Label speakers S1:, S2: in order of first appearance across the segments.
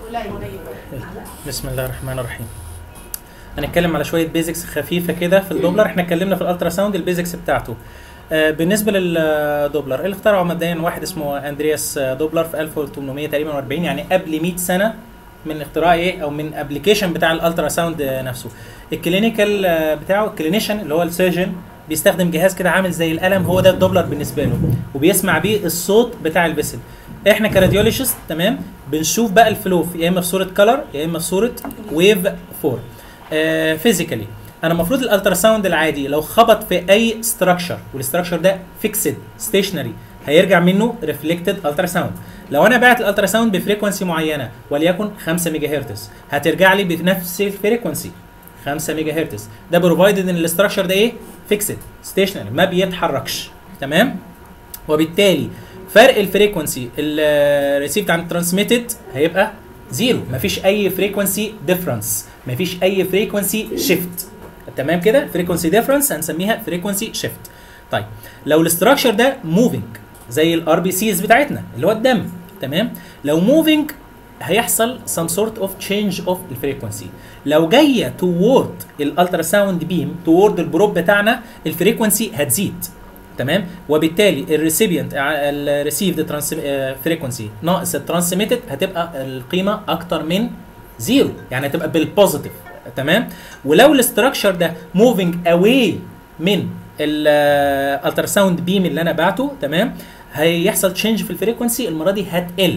S1: بسم الله الرحمن الرحيم هنتكلم على شويه بيزكس خفيفه كده في الدوبلر احنا اتكلمنا في الالترا ساوند البيزكس بتاعته آه، بالنسبه للدوبلر اللي اخترعه مبدئيا واحد اسمه اندرياس دوبلر في 1800 تقريبا 40 يعني قبل 100 سنه من اختراع ايه او من ابلكيشن بتاع الالترا ساوند نفسه الكلينيكال آه، بتاعه الكلينيشن اللي هو السيرجن بيستخدم جهاز كده عامل زي القلم هو ده الدوبلر بالنسبه له وبيسمع بيه الصوت بتاع الفيسل احنا كراديولوجيست تمام بنشوف بقى الفلو في- يا اما في صوره كلر يا اما في صوره ويف فور فيزيكالي انا المفروض الالترا ساوند العادي لو خبط في اي ستراكشر والاستراكشر ده فيكسد ستيشنري هيرجع منه ريفلكتد الترا ساوند لو انا بعت الالترا ساوند بفريكونسي معينه وليكن 5 ميجا هرتز هترجع لي بنفس الفريكونسي 5 ميجا هرتز ده بروفايدد ان الاستراكشر ده ايه فيكسد ستيشنري ما بيتحركش تمام وبالتالي فرق الفريكونسي الريسيفد عن الترانسميتد هيبقى زيرو مفيش اي فريكونسي ديفرنس مفيش اي فريكونسي شيفت تمام كده فريكونسي ديفرنس هنسميها فريكونسي شيفت طيب لو الاستراكشر ده موفينج زي الار بي سيز بتاعتنا اللي هو الدم تمام لو موفينج هيحصل some sort of change of الفريكونسي لو جايه toward الالترا ساوند بيم toward البروب بتاعنا الفريكونسي هتزيد تمام وبالتالي الريسيبيانت الريسيفد فريكونسي ناقص الترانسميتد هتبقى القيمه اكتر من زيرو يعني هتبقى بالبوزيتيف تمام ولو الاستراكشر ده موفينج اواي من الالترا ساوند بيم اللي انا بعته تمام هيحصل تشينج في الفريكونسي المره دي هتقل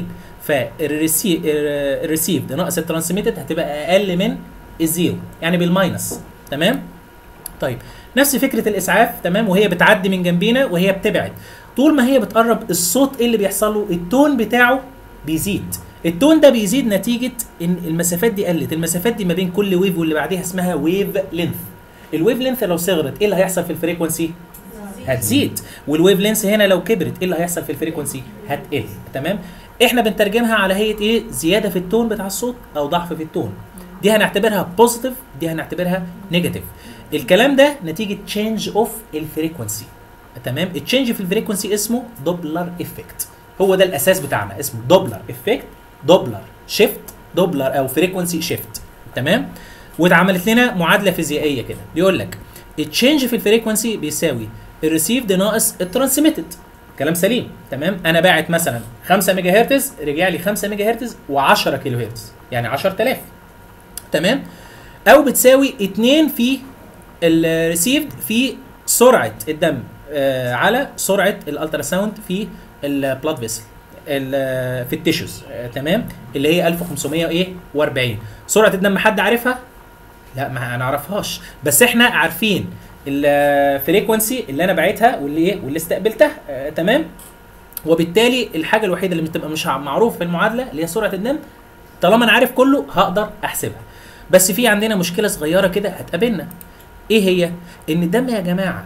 S1: فالريسيفد ناقص الترانسميتد هتبقى اقل من الزيرو يعني بالماينس تمام طيب نفس فكره الاسعاف تمام وهي بتعدي من جنبينا وهي بتبعد طول ما هي بتقرب الصوت ايه اللي بيحصل له التون بتاعه بيزيد التون ده بيزيد نتيجه ان المسافات دي قلت المسافات دي ما بين كل ويف واللي بعديها اسمها ويف لينث الويف لينث لو صغرت ايه اللي هيحصل في الفريكونسي هتزيد والويف لينث هنا لو كبرت ايه اللي هيحصل في الفريكونسي هتقل تمام احنا بنترجمها على هيئه ايه زياده في التون بتاع الصوت او ضعف في التون دي هنعتبرها بوزيتيف دي هنعتبرها نيجاتيف الكلام ده نتيجه تشينج اوف الفريكونسي تمام التشينج في الفريكونسي اسمه دوبلر افكت هو ده الاساس بتاعنا اسمه دوبلر افكت دوبلر شيفت دوبلر او فريكونسي شيفت تمام واتعملت لنا معادله فيزيائيه كده بيقول لك التشينج في الفريكونسي بيساوي الريسيفد ناقص الترانسميتد كلام سليم تمام انا باعت مثلا 5 ميجا هرتز رجع لي 5 ميجا هرتز و10 كيلو هرتز يعني 10000 تمام او بتساوي 2 في الريسيفد في سرعه الدم آه على سرعه الالترا ساوند في البلاد فيسل في التيشوز آه تمام اللي هي 1500 ايه و40 سرعه الدم حد عارفها لا ما نعرفهاش بس احنا عارفين الفريكونسي اللي انا باعتها واللي ايه واللي استقبلتها آه تمام وبالتالي الحاجه الوحيده اللي بتبقى مش معروف في المعادله اللي هي سرعه الدم طالما انا عارف كله هقدر احسبها بس في عندنا مشكله صغيره كده هتقابلنا ايه هي ان الدم يا جماعه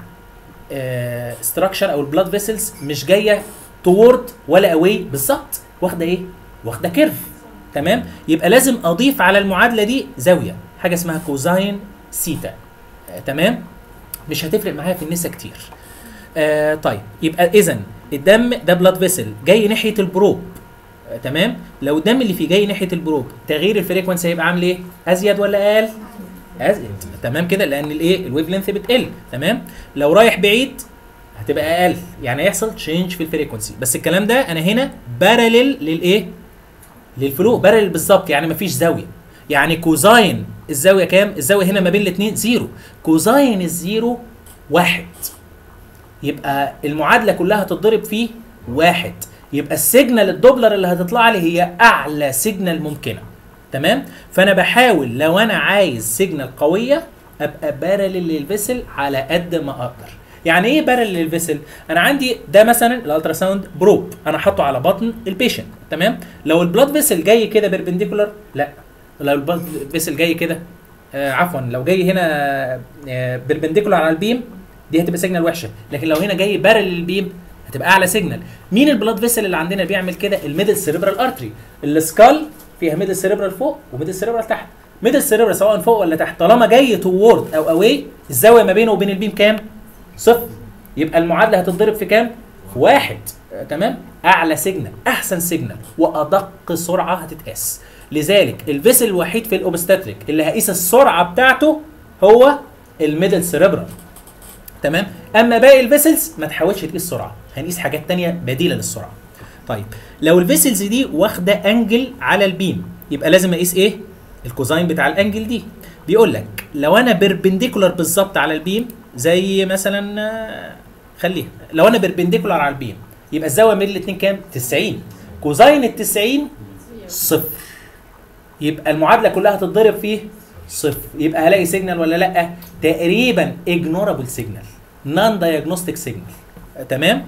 S1: ستراكشر او البلاد فيسلز مش جايه تورد ولا اواي بالظبط واخده ايه واخده كيرف تمام يبقى لازم اضيف على المعادله دي زاويه حاجه اسمها كوزاين سيتا آه تمام مش هتفرق معايا في النسا كتير آه طيب يبقى اذا الدم ده بلاد فيسل جاي ناحيه البروب آه تمام لو الدم اللي فيه جاي ناحيه البروب تغيير الفريكونسي هيبقى عامل ايه ازيد ولا اقل ازيد تمام كده لان الايه الويف لينث بتقل تمام لو رايح بعيد هتبقى اقل يعني هيحصل تشينج في الفريكونسي بس الكلام ده انا هنا بارلل للايه للفلو بارلل بالظبط يعني مفيش زاويه يعني كوزاين الزاويه كام الزاويه هنا ما بين الاثنين زيرو كوزاين الزيرو واحد يبقى المعادله كلها هتتضرب في واحد يبقى السيجنال الدوبلر اللي هتطلع لي هي اعلى سيجنال ممكنه تمام فانا بحاول لو انا عايز سيجنال قويه ابقى بارلل للفيسل على قد ما اقدر يعني ايه بارلل للفيسل انا عندي ده مثلا الالترا ساوند بروب انا حاطه على بطن البيشنت تمام لو البلاد فيسل جاي كده بيربنديكولار لا لو البلاد فيسل جاي كده آه عفوا لو جاي هنا آه بيربنديكولار على البيم دي هتبقى سيجنال وحشه لكن لو هنا جاي بارلل للبيم هتبقى اعلى سيجنال مين البلاد فيسل اللي عندنا بيعمل كده الميدل سيريبرال ارتري السكال فيها ميدل سيريبرال فوق وميدل سيريبرال تحت ميدل سيريبرال سواء فوق ولا تحت طالما جاي توورد او اواي الزاويه ما بينه وبين البيم كام صفر يبقى المعادله هتتضرب في كام في واحد آه، تمام اعلى سيجنال احسن سيجنال وادق سرعه هتتقاس لذلك الفيسل الوحيد في الاوبستاتريك اللي هقيس السرعه بتاعته هو الميدل سيريبرال تمام اما باقي الفيسلز ما تحاولش تقيس سرعه هنقيس حاجات تانية بديله للسرعه طيب لو الفيسلز دي واخده انجل على البيم يبقى لازم اقيس ايه الكوزاين بتاع الانجل دي بيقول لك لو انا بيربنديكولار بالظبط على البيم زي مثلا آه، خليها لو انا بيربنديكولار على البيم يبقى الزاويه بين الاثنين كام 90 كوزاين ال 90 صفر يبقى المعادله كلها هتتضرب فيه صفر يبقى هلاقي سيجنال ولا لا تقريبا اجنورابل سيجنال نون دايجنوستيك سيجنال تمام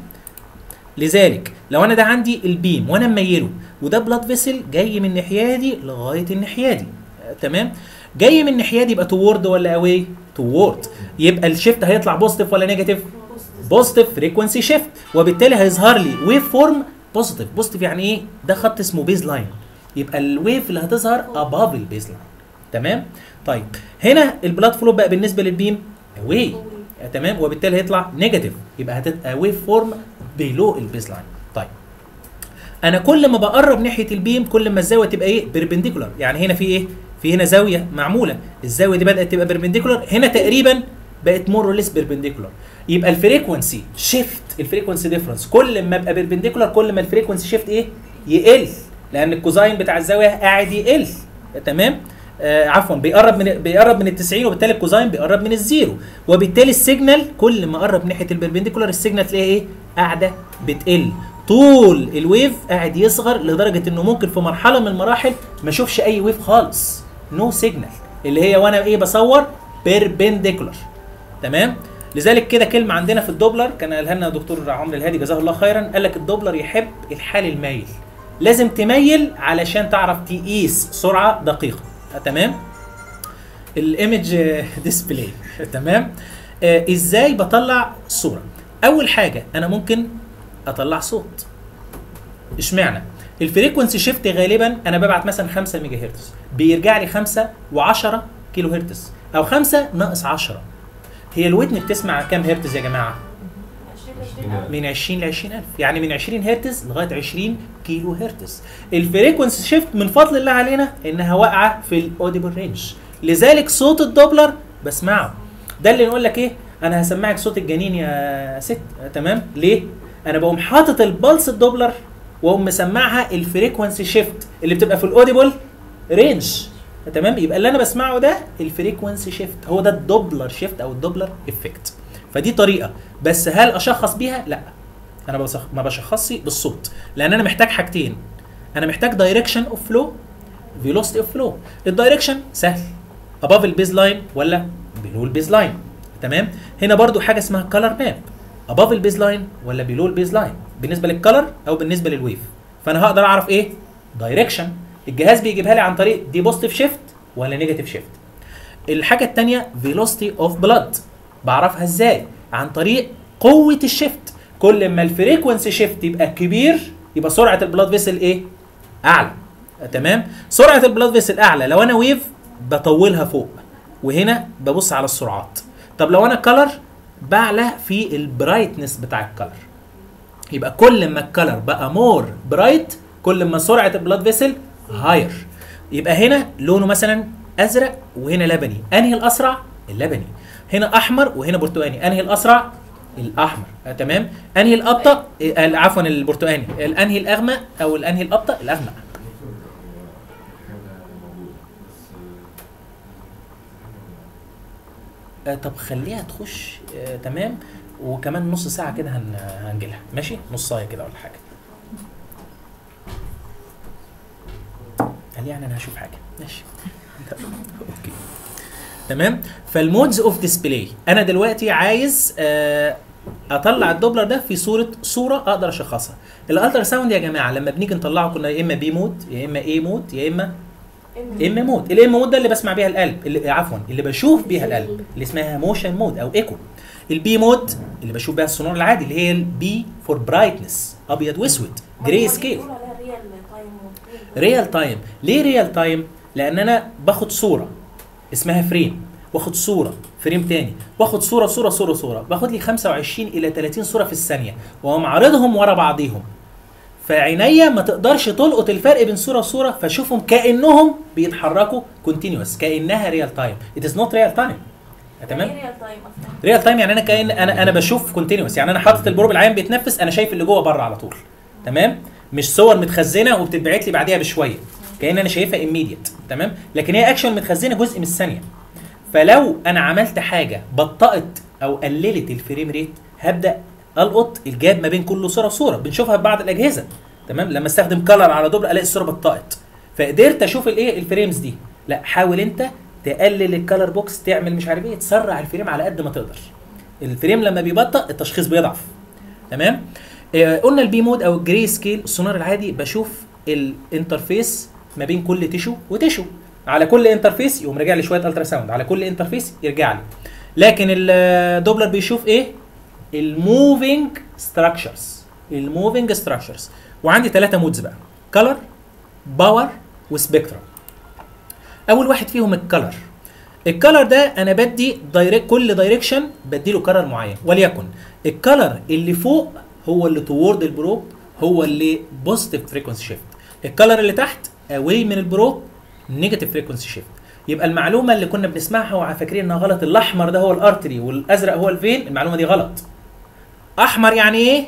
S1: لذلك لو انا ده عندي البيم وانا مميله وده بلاد فيسل جاي من الناحيه دي لغايه الناحيه دي آه، تمام جاي من الناحيه دي يبقى توورد ولا اواي توورد يبقى الشيفت هيطلع بوزيتيف ولا نيجاتيف بوزيتيف فريكونسي شيفت وبالتالي هيظهر لي ويف فورم بوزيتيف بوزيتيف يعني ايه ده خط اسمه بيز لاين يبقى الويف اللي هتظهر اباف البيز لاين تمام طيب هنا البلاد فلو بقى بالنسبه للبيم اواي تمام وبالتالي هيطلع نيجاتيف يبقى هتبقى ويف فورم بيلو البيز لاين طيب انا كل ما بقرب ناحيه البيم كل ما الزاويه تبقى ايه بيربنديكولار يعني هنا في ايه في هنا زاويه معموله الزاويه دي بدات تبقى بيربنديكولار هنا تقريبا بقت مور ليس بيربنديكولار يبقى الفريكونسي شيفت الفريكونسي ديفرنس كل ما ابقى بيربنديكولار كل ما الفريكونسي شيفت ايه يقل لان الكوزاين بتاع الزاويه قاعد يقل تمام آه عفوا بيقرب من بيقرب من ال 90 وبالتالي الكوزاين بيقرب من الزيرو وبالتالي السيجنال كل ما قرب ناحيه البربنديكولار السيجنال تلاقي ايه قاعده بتقل طول الويف قاعد يصغر لدرجه انه ممكن في مرحله من المراحل ما اشوفش اي ويف خالص نو no سيجنال اللي هي وانا ايه بصور بيربنديكولار تمام لذلك كده كلمه عندنا في الدوبلر كان قالها لنا دكتور عمرو الهادي جزاه الله خيرا قال لك الدوبلر يحب الحال المايل لازم تميل علشان تعرف تقيس سرعه دقيقه تمام الايمج ديسبلاي تمام آه ازاي بطلع صوره اول حاجه انا ممكن اطلع صوت اشمعنى الفريكونسي شيفت غالبا انا ببعت مثلا 5 ميجا هرتز بيرجع لي 5 و10 كيلو هرتز او 5 ناقص 10 هي الودن بتسمع كام هرتز يا جماعه من 20 ل 20000 يعني من 20 هرتز لغايه 20 كيلو هرتز الفريكونسي شيفت من فضل الله علينا انها واقعه في الاوديبل رينج لذلك صوت الدوبلر بسمعه ده اللي نقول لك ايه انا هسمعك صوت الجنين يا ست تمام ليه انا بقوم حاطط البلس الدوبلر واقوم مسمعها الفريكونسي شيفت اللي بتبقى في الاوديبل رينج تمام يبقى اللي انا بسمعه ده الفريكونسي شيفت هو ده الدوبلر شيفت او الدوبلر افكت فدي طريقه بس هل اشخص بيها لا انا بصخ... ما بشخصش بالصوت لان انا محتاج حاجتين انا محتاج دايركشن اوف فلو فيلوسيتي اوف فلو الدايركشن سهل اباف البيز لاين ولا بلو البيز لاين تمام هنا برضو حاجه اسمها كلر ماب اباف البيز لاين ولا بلو البيز لاين بالنسبه للكلر او بالنسبه للويف فانا هقدر اعرف ايه دايركشن الجهاز بيجيبها لي عن طريق دي بوزيتيف شيفت ولا نيجاتيف شيفت الحاجه الثانيه فيلوسيتي اوف بلاد بعرفها ازاي عن طريق قوه الشيفت كل ما الفريكونسي شيفت يبقى كبير يبقى سرعه البلاد فيسل ايه اعلى تمام سرعه البلاد فيسل اعلى لو انا ويف بطولها فوق وهنا ببص على السرعات طب لو انا كلر بعلى في البرايتنس بتاع الكلر يبقى كل ما الكلر بقى مور برايت كل ما سرعه البلاد فيسل هاير يبقى هنا لونه مثلا ازرق وهنا لبني انهي الاسرع اللبني هنا احمر وهنا برتقاني انهي الاسرع الاحمر آه تمام انهي الابطا آه عفوا البرتقاني الانهي الاغمق او الانهي الابطا الاغمق آه طب خليها تخش آه تمام وكمان نص ساعه كده هن... هنجيلها ماشي نص ساعه كده ولا حاجه قال يعني انا هشوف حاجه ماشي اوكي تمام فالمودز اوف ديسبلاي انا دلوقتي عايز آه اطلع الدوبلر ده في صوره صوره اقدر اشخصها الالترا ساوند يا جماعه لما بنيجي نطلعه كنا يا اما بي مود يا اما اي مود يا اما ام مود الام مود ده اللي بسمع بيها القلب اللي عفوا اللي بشوف بيها القلب اللي اسمها موشن مود او ايكو البي مود اللي بشوف بيها السونار العادي اللي هي البي فور برايتنس ابيض واسود جراي سكيل ريال تايم ليه ريال تايم لان انا باخد صوره اسمها فريم واخد صوره فريم تاني واخد صوره صوره صوره صوره باخد لي 25 الى 30 صوره في الثانيه واقوم عارضهم ورا بعضيهم فعينيا ما تقدرش تلقط الفرق بين صوره وصوره فاشوفهم كانهم بيتحركوا كونتينوس كانها ريال تايم ات از نوت ريال تايم تمام
S2: يعني ريال تايم اصلا
S1: ريال تايم يعني انا كان انا انا بشوف كونتينوس يعني انا حاطط البروب العين بيتنفس انا شايف اللي جوه بره على طول تمام مش صور متخزنه وبتتبعت لي بعديها بشويه كان انا شايفها ايميديت تمام لكن هي اكشن متخزنه جزء من الثانيه فلو انا عملت حاجه بطأت او قللت الفريم ريت هبدا القط الجاب ما بين كل صوره وصوره بنشوفها في بعض الاجهزه تمام لما استخدم كلر على دوبل الاقي الصوره بطأت فقدرت اشوف الايه الفريمز دي لا حاول انت تقلل الكلر بوكس تعمل مش عارف ايه تسرع الفريم على قد ما تقدر الفريم لما بيبطأ التشخيص بيضعف تمام آه، قلنا البي مود او الجري سكيل السونار العادي بشوف الانترفيس ما بين كل تيشو وتيشو على كل انترفيس يقوم راجع لي شويه الترا ساوند على كل انترفيس يرجع لي لكن الدوبلر بيشوف ايه الموفينج ستراكشرز الموفينج ستراكشرز وعندي ثلاثه مودز بقى كلر باور وسبيكترم اول واحد فيهم الكلر الكلر ده انا بدي دايركت كل دايركشن بدي له كلر معين وليكن الكلر اللي فوق هو اللي توورد البروب هو اللي بوزيتيف فريكونسي شيفت الكلر اللي تحت اواي من البروب نيجاتيف فريكونسي شيفت يبقى المعلومه اللي كنا بنسمعها وفاكرين انها غلط الاحمر ده هو الارتري والازرق هو الفين المعلومه دي غلط احمر يعني ايه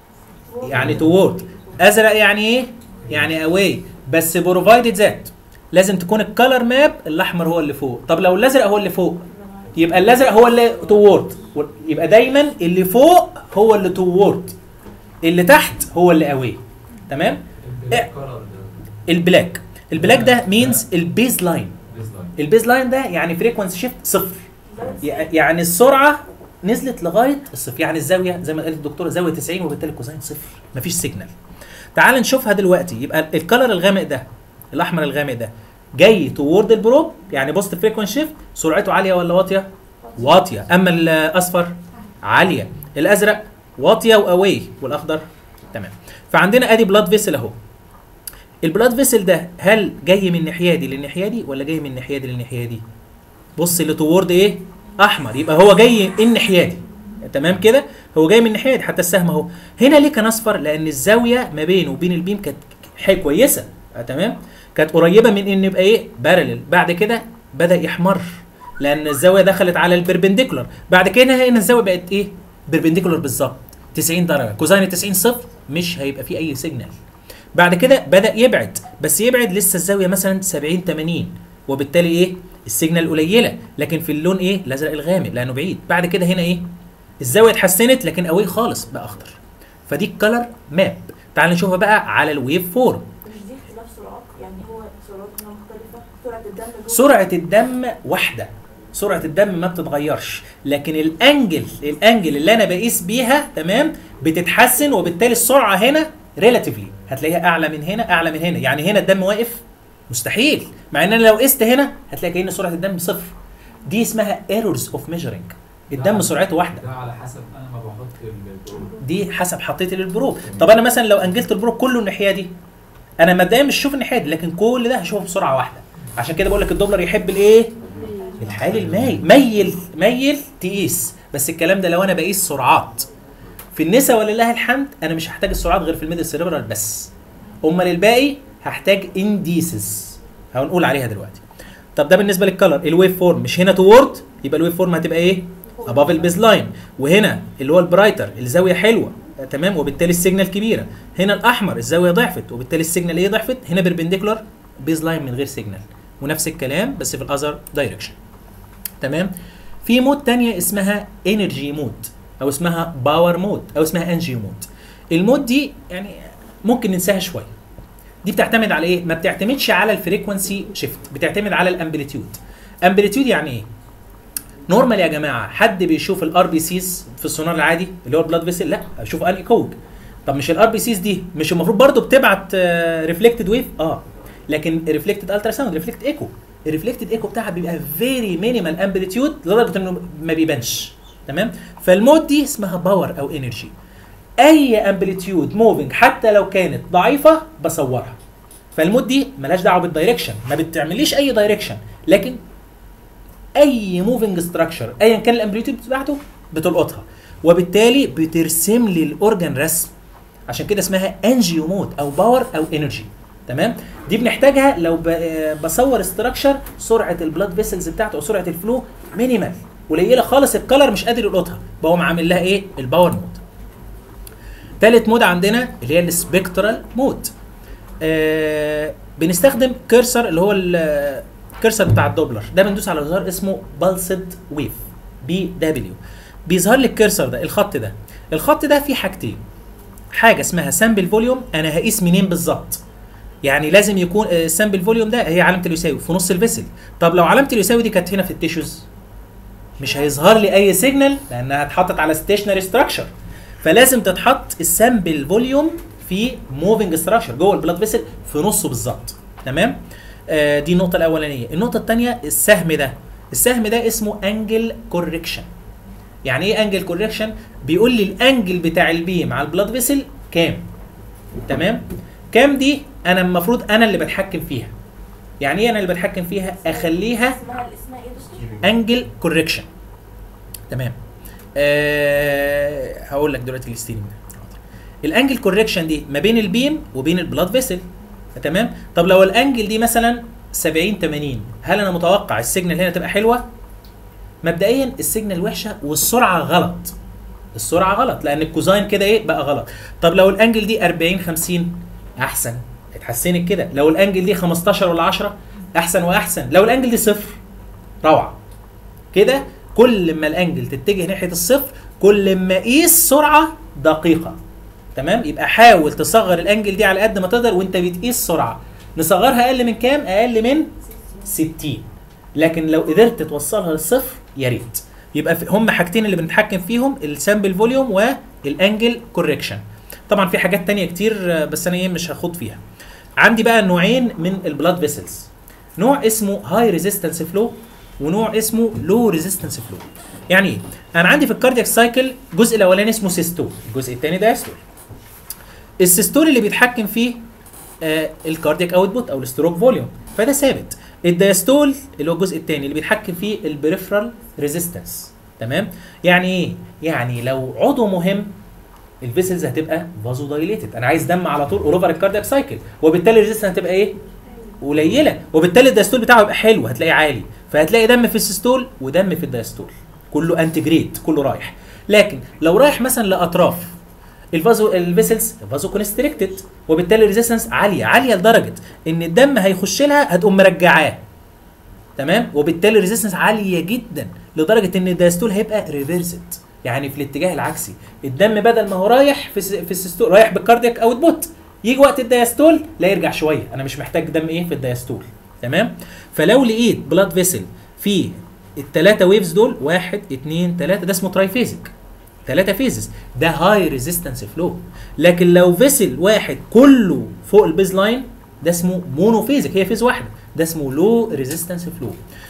S1: يعني توورد ازرق يعني ايه يعني اواي بس بروفايدد ذات لازم تكون الكالر ماب الاحمر هو اللي فوق طب لو الازرق هو اللي فوق يبقى الازرق هو اللي توورد يبقى دايما اللي فوق هو اللي توورد اللي تحت هو اللي اواي تمام إيه؟ البلاك البلاك ده مينز البيز لاين البيز لاين ده يعني فريكونسي شيفت صفر يع- يعني السرعه نزلت لغايه الصفر يعني الزاويه زي ما قالت الدكتوره زاويه 90 وبالتالي الكوزين صفر مفيش سيجنال تعال نشوفها دلوقتي يبقى الكلر الغامق ده الاحمر الغامق ده جاي توورد البروب يعني بوست فريكونسي شيفت سرعته عاليه ولا واطيه واطيه اما الاصفر عاليه الازرق واطيه واواي والاخضر تمام فعندنا ادي بلاد فيسل اهو البلاد فيسل ده هل جاي من الناحيه دي للناحيه دي ولا جاي من الناحيه دي للناحيه دي بص اللي توورد ايه احمر يبقى هو جاي الناحيه دي تمام كده هو جاي من الناحيه دي حتى السهم اهو هنا ليه كان اصفر لان الزاويه ما بينه وبين البيم كانت حاجه كويسه آه، تمام كانت قريبه من ان يبقى ايه بارلل بعد كده بدا يحمر لان الزاويه دخلت على البربنديكولار بعد كده هنا الزاويه بقت ايه بربنديكولار بالظبط 90 درجه كوزين 90 صفر مش هيبقى فيه اي سيجنال بعد كده بدا يبعد بس يبعد لسه الزاويه مثلا 70 80 وبالتالي ايه السيجنال قليله لكن في اللون ايه الازرق الغامق لانه بعيد بعد كده هنا ايه الزاويه اتحسنت لكن قوي خالص بقى اخضر فدي الكلر ماب تعال نشوفها بقى على الويف فورم
S2: مش دي اختلاف سرعات يعني هو سرعتنا مختلفة سرعة الدم جوه
S1: سرعه الدم واحده سرعه الدم ما بتتغيرش لكن الانجل الانجل اللي انا بقيس بيها تمام بتتحسن وبالتالي السرعه هنا ريلاتيفلي هتلاقيها اعلى من هنا اعلى من هنا يعني هنا الدم واقف مستحيل مع ان انا لو قست هنا هتلاقي كأن سرعه الدم صفر دي اسمها ايرورز اوف ميجرنج الدم سرعته واحده
S3: ده على حسب انا ما بحط البروب
S1: دي حسب حطيت البروب طب انا مثلا لو انجلت البروب كله الناحيه دي انا مبدئيا مش هشوف الناحيه دي لكن كل ده هشوفه بسرعه واحده عشان كده بقول لك الدوبلر يحب الايه الحال المايل ميل ميل تقيس بس الكلام ده لو انا بقيس سرعات في النساء ولله الحمد انا مش هحتاج السرعات غير في الميدل سيريبرال بس امال الباقي هحتاج انديسز هنقول عليها دلوقتي طب ده بالنسبه للكلر الويف فورم مش هنا توورد يبقى الويف فورم هتبقى ايه اباف البيز لاين وهنا اللي هو البرايتر الزاويه حلوه آه، تمام وبالتالي السيجنال كبيره هنا الاحمر الزاويه ضعفت وبالتالي السيجنال ايه ضعفت هنا بيربنديكولار بيز لاين من غير سيجنال ونفس الكلام بس في الاذر دايركشن تمام في مود تانية اسمها انرجي مود او اسمها باور مود او اسمها انجي مود المود دي يعني ممكن ننساها شويه دي بتعتمد على ايه ما بتعتمدش على الفريكونسي شيفت بتعتمد على الامبليتيود امبليتيود يعني ايه نورمال يا جماعه حد بيشوف الار بي سيز في السونار العادي اللي هو البلاد فيسل لا اشوف ان ايكوج طب مش الار بي سيز دي مش المفروض برضو بتبعت ريفلكتد ويف اه لكن ريفلكتد الترا ساوند ريفلكتد ايكو الريفلكتد ايكو بتاعها بيبقى فيري مينيمال امبليتيود لدرجه انه ما بيبانش تمام فالمود دي اسمها باور او انرجي اي امبليتيود موفينج حتى لو كانت ضعيفه بصورها فالمود دي ملهاش دعوه بالدايركشن ما بتعمليش اي دايركشن لكن اي موفينج ستراكشر ايا كان الامبليتيود بتاعته بتلقطها وبالتالي بترسم لي الاورجن رسم عشان كده اسمها انجيو مود او باور او انرجي تمام دي بنحتاجها لو ب- بصور ستراكشر سرعه البلاد فيسلز بتاعته او سرعه الفلو مينيمال قليله خالص الكلر مش قادر يلقطها بقوم عامل لها ايه الباور مود تالت مود عندنا اللي هي السبكترال مود آه بنستخدم كيرسر اللي هو ال- الكيرسر بتاع الدوبلر ده بندوس على زرار اسمه بالسد ويف بي دبليو بيظهر لي الكيرسر ده الخط ده الخط ده فيه حاجتين حاجه اسمها سامبل فوليوم انا هقيس منين بالظبط يعني لازم يكون السامبل فوليوم ده هي علامه اليساوي في نص الفيسل طب لو علامه اليساوي دي كانت هنا في التيشوز مش هيظهر لي اي سيجنال لانها اتحطت على ستيشنري ستراكشر فلازم تتحط السامبل فوليوم في موفينج ستراكشر جوه البلاد فيسل في نصه بالظبط تمام آه دي النقطه الاولانيه النقطه الثانيه السهم ده السهم ده اسمه انجل كوركشن يعني ايه انجل كوركشن بيقول لي الانجل بتاع البيم على البلاد فيسل كام تمام كام دي انا المفروض انا اللي بتحكم فيها يعني ايه انا اللي بتحكم فيها اخليها
S2: اسمها اسمها ايه دكتور؟
S1: انجل كوركشن تمام أه هقول لك دلوقتي الستيرنج الانجل كوركشن دي ما بين البيم وبين البلاد فيسل تمام طب لو الانجل دي مثلا 70 80 هل انا متوقع السيجنال هنا تبقى حلوه مبدئيا السيجنال وحشه والسرعه غلط السرعه غلط لان الكوزاين كده ايه بقى غلط طب لو الانجل دي 40 50 احسن اتحسنت كده لو الانجل دي 15 ولا 10 احسن واحسن لو الانجل دي صفر روعه كده كل ما الانجل تتجه ناحيه الصفر كل ما قيس سرعه دقيقه تمام يبقى حاول تصغر الانجل دي على قد ما تقدر وانت بتقيس سرعه نصغرها اقل من كام اقل من 60 لكن لو قدرت توصلها للصفر يا ريت يبقى في- هم حاجتين اللي بنتحكم فيهم السامبل فوليوم والانجل كوركشن طبعا في حاجات تانية كتير آه، بس انا ايه مش هاخد فيها عندي بقى نوعين من البلاد فيسلز نوع اسمه هاي ريزيستنس فلو ونوع اسمه لو ريزيستنس فلو يعني ايه انا عندي في الكاردياك سايكل الجزء الاولاني اسمه سيستول الجزء الثاني دايستول السيستول اللي بيتحكم فيه آه الكاردياك اوتبوت او الستروك فوليوم فده ثابت الدايستول اللي هو الجزء الثاني اللي بيتحكم فيه البريفرال ريزيستنس تمام يعني ايه يعني لو عضو مهم الفيسلز هتبقى فازو دايليتد انا عايز دم على طول اول اوفر الكاردياك سايكل وبالتالي الريزيستنس هتبقى ايه قليله وبالتالي الدايستول بتاعه يبقى حلو هتلاقيه عالي فهتلاقي دم في السيستول ودم في الدايستول كله انتجريت كله رايح لكن لو رايح مثلا لاطراف الفازو الفيسلز فازو كونستريكتد وبالتالي الريزيستنس عاليه عاليه لدرجه ان الدم هيخش لها هتقوم مرجعاه تمام وبالتالي الريزيستنس عاليه جدا لدرجه ان الدايستول هيبقى ريفيرسد يعني في الاتجاه العكسي الدم بدل ما هو رايح في الس- في السيستول رايح بالكاردياك اوتبوت يجي وقت الدايستول لا يرجع شويه انا مش محتاج دم ايه في الدايستول تمام فلو لقيت بلاد فيسل فيه الثلاثه ويفز دول واحد اثنين ثلاثه ده اسمه ترايفيزك ثلاثه فيزز ده هاي ريزيستنس فلو لكن لو فيسل واحد كله فوق البيز لاين ده اسمه مونوفيزك هي فيز واحده ده اسمه لو ريزيستنس فلو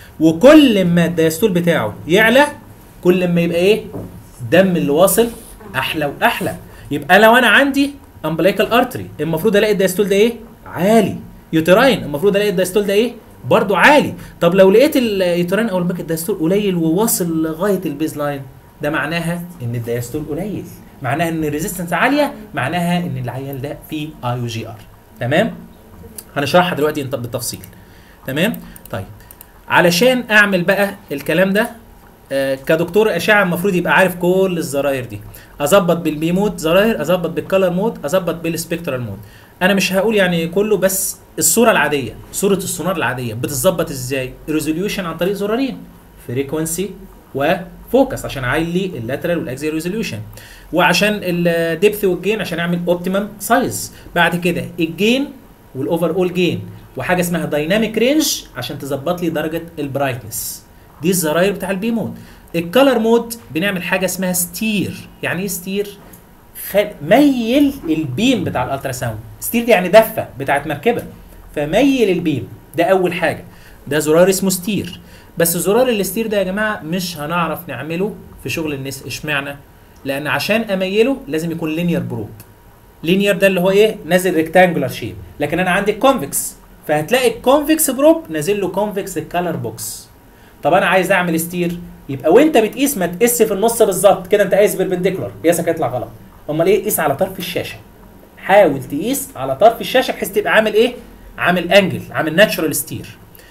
S1: وكل ما الدايستول بتاعه يعلى كل ما يبقى ايه الدم اللي واصل احلى واحلى يبقى لو انا عندي امبليكال ارتري المفروض الاقي الدايستول ده ايه عالي يوتراين المفروض الاقي الدايستول ده ايه برضو عالي طب لو لقيت اليوتراين او الباك الدايستول قليل وواصل لغايه البيز لاين ده معناها ان الدايستول قليل معناها ان الريزيستنس عاليه معناها ان العيان ده فيه اي يو جي ار تمام هنشرحها دلوقتي انت بالتفصيل تمام طيب علشان اعمل بقى الكلام ده آه، كدكتور اشعه المفروض يبقى عارف كل الزراير دي اظبط بالبي مود زراير اظبط بالكالر مود اظبط بالسبكترال مود انا مش هقول يعني كله بس الصوره العاديه صوره السونار العاديه بتتظبط ازاي ريزوليوشن عن طريق زرارين فريكونسي وفوكس عشان اعلي اللاترال والاكزيال ريزوليوشن وعشان الديبث والجين عشان اعمل اوبتيمم سايز بعد كده الجين والاوفر اول جين وحاجه اسمها دايناميك رينج عشان تظبط لي درجه البرايتنس دي الزراير بتاع البي مود الكالر مود بنعمل حاجه اسمها ستير يعني ايه ستير خل... ميل البيم بتاع الالترا ساوند ستير دي يعني دفه بتاعت مركبه فميل البيم ده اول حاجه ده زرار اسمه ستير بس زرار الستير ده يا جماعه مش هنعرف نعمله في شغل الناس اشمعنى لان عشان اميله لازم يكون لينير بروب لينير ده اللي هو ايه نازل ريكتانجولار شيب لكن انا عندي كونفكس فهتلاقي الكونفكس بروب نازل له كونفكس كالر بوكس طب انا عايز اعمل ستير يبقى وانت بتقيس ما تقيس في النص بالظبط كده انت قايس بالبنديكولار قياسك هيطلع غلط امال ايه قيس على طرف الشاشه حاول تقيس على طرف الشاشه بحيث تبقى عامل ايه عامل انجل عامل ناتشورال ستير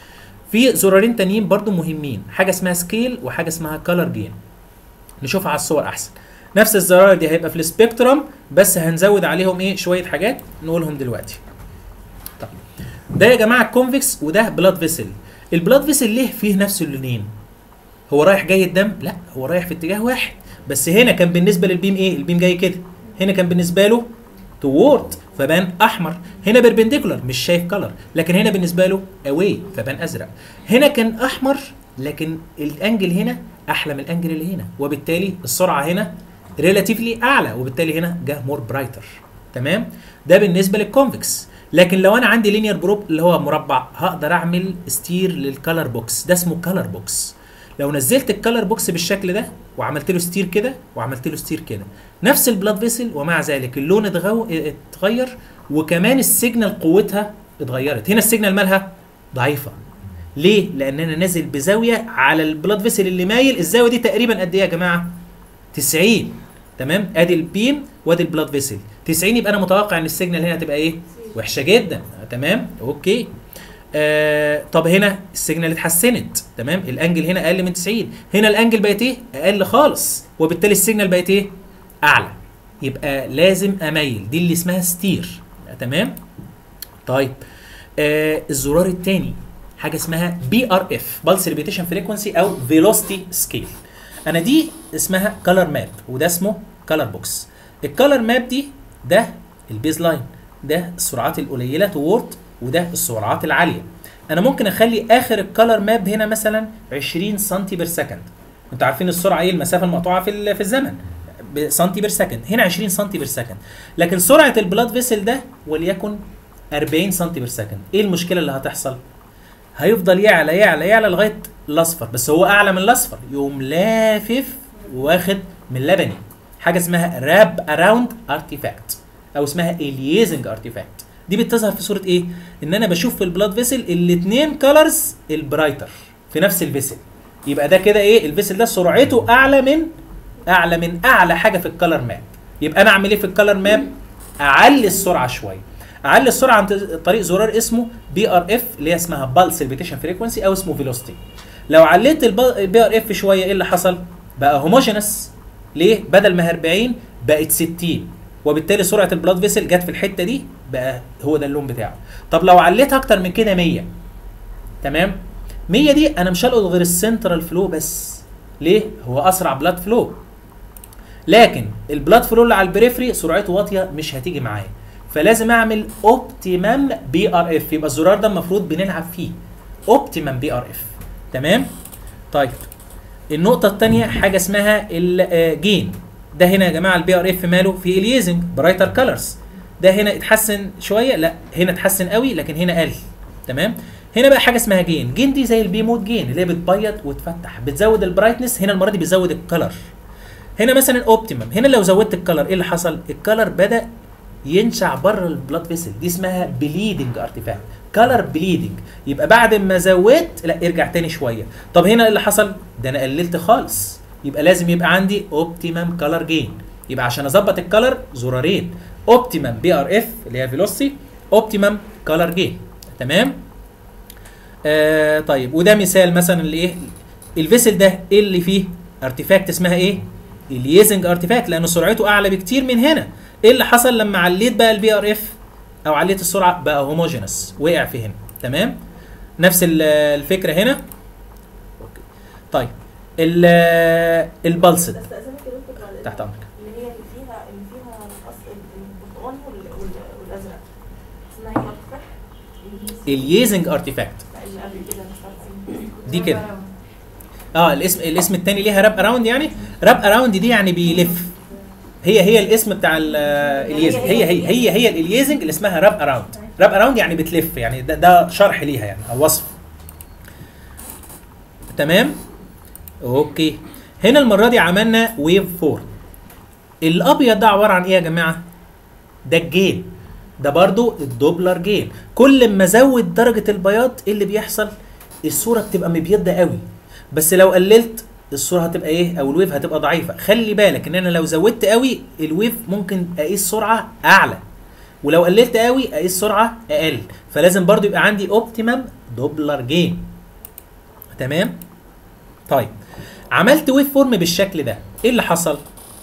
S1: في زرارين تانيين برضو مهمين حاجه اسمها سكيل وحاجه اسمها كولر جين نشوفها على الصور احسن نفس الزرار دي هيبقى في السبيكترم بس هنزود عليهم ايه شويه حاجات نقولهم دلوقتي طب ده يا جماعه الكونفكس وده بلاد فيسل البلاد فيسل ليه فيه نفس اللونين هو رايح جاي الدم لا هو رايح في اتجاه واحد بس هنا كان بالنسبه للبيم ايه البيم جاي كده هنا كان بالنسبه له توورد فبان احمر هنا بيربنديكولار مش شايف كلر لكن هنا بالنسبه له اواي فبان ازرق هنا كان احمر لكن الانجل هنا احلى من الانجل اللي هنا وبالتالي السرعه هنا ريلاتيفلي اعلى وبالتالي هنا جه مور برايتر تمام ده بالنسبه للكونفكس لكن لو انا عندي لينير بروب اللي هو مربع هقدر اعمل ستير للكالر بوكس ده اسمه كالر بوكس لو نزلت الكالر بوكس بالشكل ده وعملت له ستير كده وعملت له ستير كده نفس البلاد فيسل ومع ذلك اللون اتغو... اتغير وكمان السيجنال قوتها اتغيرت هنا السيجنال مالها ضعيفه ليه لان انا نازل بزاويه على البلاد فيسل اللي مايل الزاويه دي تقريبا قد ايه يا جماعه 90 تمام ادي البيم وادي البلاد فيسل 90 يبقى انا متوقع ان السيجنال هنا هتبقى ايه وحشه جدا آه، تمام اوكي آه طب هنا السيجنال اتحسنت تمام الانجل هنا اقل من 90 هنا الانجل بقت ايه اقل خالص وبالتالي السيجنال بقت ايه اعلى يبقى لازم اميل دي اللي اسمها ستير تمام طيب آه الزرار الثاني حاجه اسمها بي ار اف بالس ريبيتيشن فريكونسي او فيلوسيتي سكيل انا دي اسمها كلر ماب وده اسمه كلر بوكس الكلر ماب دي ده البيز لاين ده السرعات القليله توورد وده السرعات العاليه انا ممكن اخلي اخر الكلر ماب هنا مثلا 20 سم بير سكند انتوا عارفين السرعه ايه المسافه المقطوعه في ال- في الزمن سنتي بير سكند هنا 20 سم بير سكند لكن سرعه البلاد فيسل ده وليكن 40 سم بير سكند ايه المشكله اللي هتحصل هيفضل يعلى يعلى يعلى لغايه الاصفر بس هو اعلى من الاصفر يقوم لافف واخد من اللبني حاجه اسمها راب اراوند ارتيفاكت او اسمها اليزنج ارتيفاكت دي بتظهر في صوره ايه ان انا بشوف في البلاد فيسل الاثنين كلرز البرايتر في نفس الفيسل يبقى ده كده ايه الفيسل ده سرعته اعلى من اعلى من اعلى حاجه في الكلر ماب يبقى انا اعمل ايه في الكلر ماب اعلي السرعه شويه اعلي السرعه عن طريق زرار اسمه بي ار اف اللي هي اسمها بالس ريبيتيشن فريكونسي او اسمه فيلوسيتي لو عليت البي ار اف شويه ايه اللي حصل بقى هوموجينس ليه بدل ما هي 40 بقت 60 وبالتالي سرعه البلاد فيسل جت في الحته دي بقى هو ده اللون بتاعه طب لو عليتها اكتر من كده 100 تمام 100 دي انا مش هلقط غير السنترال فلو بس ليه هو اسرع بلاد فلو لكن البلاد فلو اللي على البريفري سرعته واطيه مش هتيجي معايا فلازم اعمل اوبتيمم بي ار اف يبقى الزرار ده المفروض بنلعب فيه اوبتيمم بي ار اف تمام طيب النقطه الثانيه حاجه اسمها الجين ده هنا يا جماعه البي ار اف ماله في اليزنج برايتر كلرز ده هنا اتحسن شويه لا هنا اتحسن قوي لكن هنا قل تمام هنا بقى حاجه اسمها جين جين دي زي البي مود جين اللي هي بتبيض وتفتح بتزود البرايتنس هنا المره دي بتزود الكلر هنا مثلا اوبتيمم هنا لو زودت الكلر ايه اللي حصل الكلر بدا ينشع بره البلاد فيسل دي اسمها بليدنج ارتفاكت كلر بليدنج يبقى بعد ما زودت لا ارجع تاني شويه طب هنا ايه اللي حصل ده انا قللت خالص يبقى لازم يبقى عندي اوبتيمم كلر جين يبقى عشان اظبط الكلر زرارين اوبتيمم بي ار اف اللي هي فيلوسيتي اوبتيمم كلر جين تمام آه طيب وده مثال مثلا لايه الفيسل ده ايه اللي فيه ارتفاكت اسمها ايه اليزنج ارتفاكت لان سرعته اعلى بكتير من هنا ايه اللي حصل لما عليت بقى البي ار اف او عليت السرعه بقى هوموجينس وقع في هنا تمام نفس ال- الفكره هنا أوكي. طيب ال- البلسد
S2: استاذنك يا دكتور بعد
S1: تحت امرك
S2: اللي هي اللي فيها اللي فيها اصل البرتقال وال- وال- والازرق اسمها ايه اكتر؟
S1: اليزنج ارتفاكت
S2: اللي قبل كده مش
S1: دي كده اه الاسم الاسم الثاني ليها راب اراوند يعني راب اراوند دي يعني بيلف هي هي الاسم بتاع ال- اليزنج هي هي هي هي الاليزنج اللي اسمها راب اراوند راب اراوند يعني بتلف يعني ده, ده شرح ليها يعني او وصف تمام اوكي هنا المره دي عملنا ويف 4 الابيض ده عباره عن ايه يا جماعه ده الجين ده برضو الدوبلر جين كل ما ازود درجه البياض ايه اللي بيحصل الصوره بتبقى مبيضه قوي بس لو قللت الصوره هتبقى ايه او الويف هتبقى ضعيفه خلي بالك ان انا لو زودت قوي الويف ممكن اقيس سرعه اعلى ولو قللت قوي اقيس سرعه اقل فلازم برضو يبقى عندي اوبتيمم دوبلر جين تمام طيب عملت ويف فورم بالشكل ده ايه اللي حصل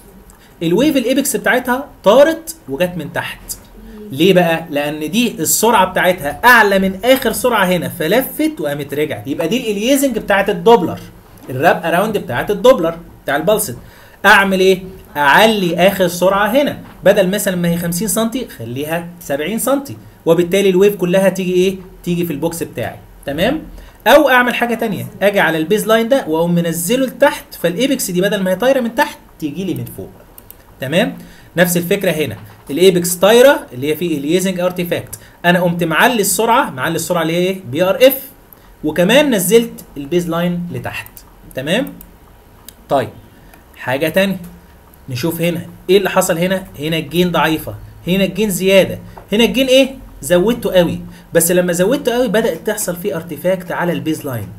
S1: الويف الايبكس بتاعتها طارت وجت من تحت ليه بقى لان دي السرعه بتاعتها اعلى من اخر سرعه هنا فلفت وقامت رجعت يبقى دي الاليزنج بتاعت الدوبلر الراب اراوند بتاعت الدوبلر بتاع البلسد اعمل ايه اعلي اخر سرعه هنا بدل مثلا ما هي 50 سم خليها 70 سم وبالتالي الويف كلها تيجي ايه تيجي في البوكس بتاعي تمام او اعمل حاجه تانية اجي على البيز لاين ده واقوم منزله لتحت فالايبكس دي بدل ما هي طايره من تحت تيجي لي من فوق تمام نفس الفكره هنا الايبكس طايره اللي هي فيه اليزنج ارتيفاكت انا قمت معلي السرعه معلي السرعه اللي هي ايه بي ار اف وكمان نزلت البيز لاين لتحت تمام طيب حاجه تانية نشوف هنا ايه اللي حصل هنا هنا الجين ضعيفه هنا الجين زياده هنا الجين ايه زودته قوي بس لما زودته قوي بدات تحصل فيه ارتيفاكت على البيز لاين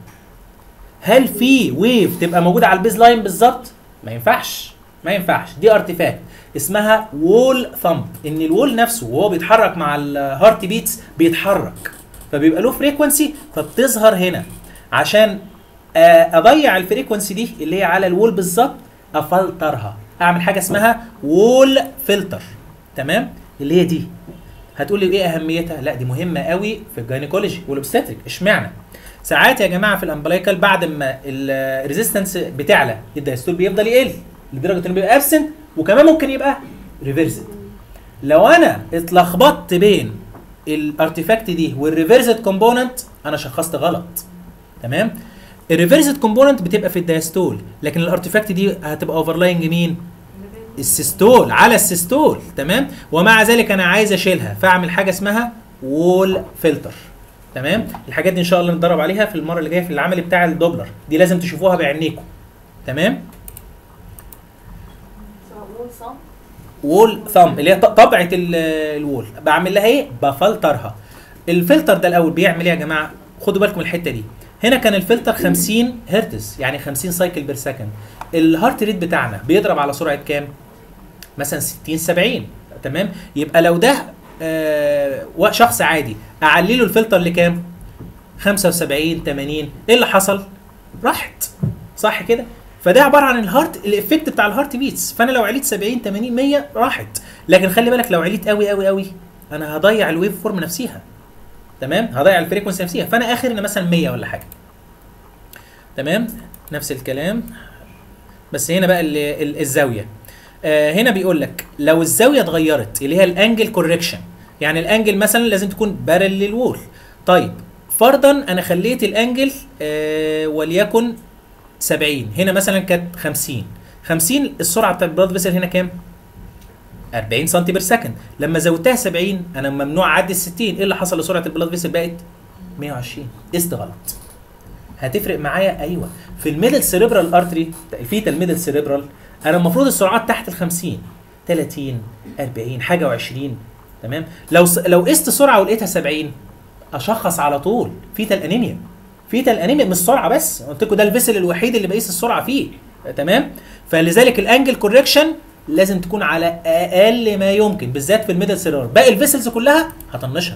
S1: هل في ويف تبقى موجوده على البيز لاين بالظبط ما ينفعش ما ينفعش دي ارتيفاكت اسمها وول ثامب ان الوول نفسه وهو بيتحرك مع الهارت بيتس بيتحرك فبيبقى له فريكونسي فبتظهر هنا عشان آه، اضيع الفريكونسي دي اللي هي على الوول بالظبط افلترها اعمل حاجه اسمها وول فلتر تمام اللي هي دي هتقول لي ايه اهميتها لا دي مهمه قوي في الجاينيكولوجي والاوبستاتريك اشمعنى ساعات يا جماعه في الامبلايكال بعد ما الريزيستنس بتعلى الدايستول بيفضل يقل لدرجه انه بيبقى ابسنت وكمان ممكن يبقى ريفرسد لو انا اتلخبطت بين الارتيفاكت دي والريفرسد كومبوننت انا شخصت غلط تمام الريفرسد كومبوننت بتبقى في الدايستول لكن الارتيفاكت دي هتبقى اوفرلاينج مين السيستول على السيستول تمام ومع ذلك انا عايز اشيلها فاعمل حاجه اسمها وول فلتر تمام الحاجات دي ان شاء الله نتدرب عليها في المره اللي جايه في العمل بتاع الدوبلر دي لازم تشوفوها بعينيكم تمام
S2: وول صم
S1: وول ثامب اللي هي ط- طبعه ال- الوول بعمل لها ايه بفلترها الفلتر ده الاول بيعمل ايه يا جماعه خدوا بالكم من الحته دي هنا كان الفلتر 50 هرتز يعني 50 سايكل بير سكند الهارت ريت بتاعنا بيضرب على سرعه كام مثلا 60 70 تمام يبقى لو ده آه و- شخص عادي اعلي له الفلتر لكام 75 80 ايه اللي حصل راحت صح كده فده عباره عن الهارت الافكت بتاع الهارت بيتس فانا لو عليت 70 80 100 راحت لكن خلي بالك لو عليت قوي قوي قوي انا هضيع الويف فورم نفسها تمام هضيع الفريكونسي نفسها فانا اخر ان مثلا 100 ولا حاجه تمام نفس الكلام بس هنا بقى ال- ال- الزاويه آه هنا بيقول لك لو الزاويه اتغيرت اللي هي الانجل كوركشن يعني الانجل مثلا لازم تكون بارل للوول طيب فرضا انا خليت الانجل آه وليكن 70 هنا مثلا كانت 50 50 السرعه بتاعت البلاد فيسل هنا كام 40 سم بير سكند لما زودتها 70 انا ممنوع اعدي ال 60 ايه اللي حصل لسرعه البلاد فيسل بقت 120 قست غلط هتفرق معايا ايوه في الميدل سيريبرال ارتري الفيتا الميدل سيريبرال انا المفروض السرعات تحت ال 50 30 40 حاجه و20 تمام لو س... لو قست سرعه ولقيتها 70 اشخص على طول فيتا الانيميا فيتا الانيميا مش سرعه بس قلت لكم ده الفيسل الوحيد اللي بقيس السرعه فيه تمام فلذلك الانجل كوركشن لازم تكون على اقل ما يمكن بالذات في الميدل سيريبرال باقي الفيسلز كلها هطنشها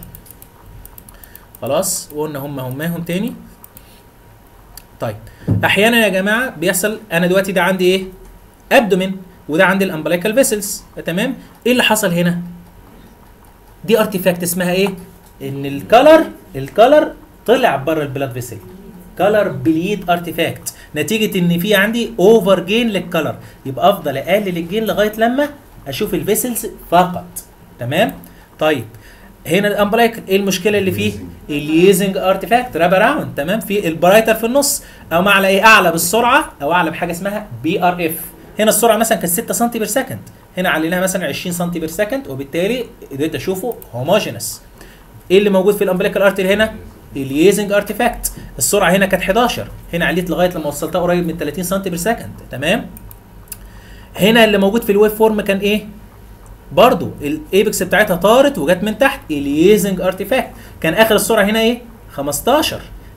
S1: خلاص وقلنا هم هماهم تاني طيب احيانا يا جماعه بيحصل انا دلوقتي ده عندي ايه ابدومين وده عندي الامبلايكال فيسلز تمام ايه اللي حصل هنا دي ارتيفاكت اسمها ايه ان الكلر الكلر طلع بره البلاد فيسل كلر بليد ارتيفاكت نتيجه ان في عندي اوفر جين للكلر يبقى افضل اقلل الجين لغايه لما اشوف الفيسلز فقط تمام طيب هنا الامبلايك ايه المشكله اللي فيه اليوزنج ارتيفاكت راب اراوند تمام في البرايتر في النص او مع ايه اعلى بالسرعه او اعلى بحاجه اسمها بي ار اف هنا السرعه مثلا كانت 6 سم بير سكند هنا عليناها مثلا 20 سم بير سكند وبالتالي قدرت اشوفه هوموجينس ايه اللي موجود في الامبليكال ارتري هنا اليزنج ارتيفاكت السرعه هنا كانت 11 هنا عليت لغايه لما وصلتها قريب من 30 سم بير سكند تمام هنا اللي موجود في الويف فورم كان ايه برضو الايبكس بتاعتها طارت وجت من تحت اليزنج ارتيفاكت كان اخر السرعه هنا ايه 15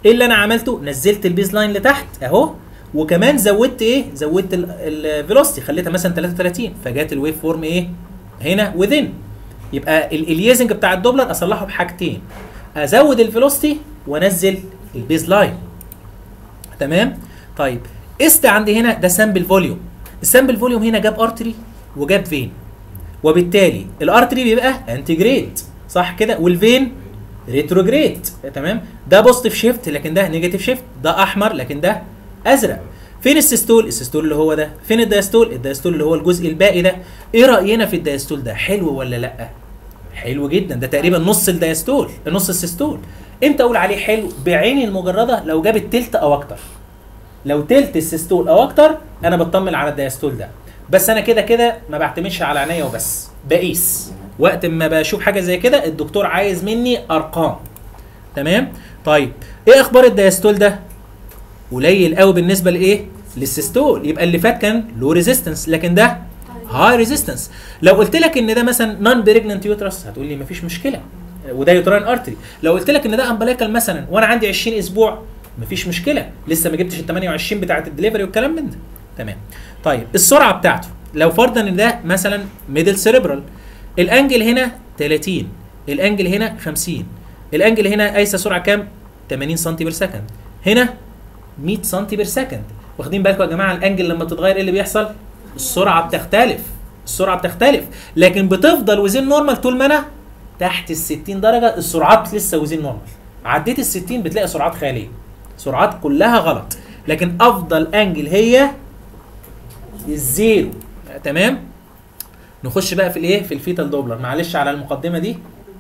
S1: ايه اللي انا عملته نزلت البيز لاين لتحت اهو وكمان زودت ايه زودت الفيلوسيتي خليتها مثلا 33 فجات الويف فورم ايه هنا وذن يبقى ال- اليزنج بتاع الدوبلر اصلحه بحاجتين ازود الفيلوسيتي وانزل البيز لاين تمام طيب است عندي هنا ده سامبل فوليوم السامبل فوليوم هنا جاب ارتري وجاب فين وبالتالي الارتري بيبقى انتجريت صح كده والفين ريتروجريد تمام ده بوزيتيف شيفت لكن ده نيجاتيف شيفت ده احمر لكن ده ازرق فين السيستول السيستول اللي هو ده فين الدايستول الدايستول اللي هو الجزء الباقي ده ايه راينا في الدايستول ده حلو ولا لا حلو جدا ده تقريبا نص الدايستول نص السيستول امتى اقول عليه حلو بعيني المجرده لو جاب التلت او اكتر لو تلت السيستول او اكتر انا بطمن على الدايستول ده بس انا كده كده ما بعتمدش على عينيا وبس بقيس وقت ما بشوف حاجه زي كده الدكتور عايز مني ارقام تمام طيب ايه اخبار الدايستول ده قليل قوي بالنسبه لايه للسيستول يبقى اللي فات كان لو ريزيستنس لكن ده هاي ريزيستنس لو قلت لك ان ده مثلا نون بريجننت يوترس هتقول لي مفيش مشكله وده يوترين ارتري لو قلت لك ان ده امبليكال مثلا وانا عندي 20 اسبوع مفيش مشكله لسه ما جبتش ال 28 بتاعه الدليفري والكلام من ده تمام طيب السرعه بتاعته لو فرضا ان ده مثلا ميدل سيريبرال الانجل هنا 30 الانجل هنا 50 الانجل هنا قايسه سرعه كام 80 سم بير سكند هنا 100 سم بير سكند واخدين بالكم يا جماعه الانجل لما بتتغير ايه اللي بيحصل السرعه بتختلف السرعه بتختلف لكن بتفضل وزين نورمال طول ما انا تحت ال 60 درجه السرعات لسه وزين نورمال عديت ال 60 بتلاقي سرعات خياليه سرعات كلها غلط لكن افضل انجل هي الزيرو تمام نخش بقى في الايه في الفيتال دوبلر معلش على المقدمه دي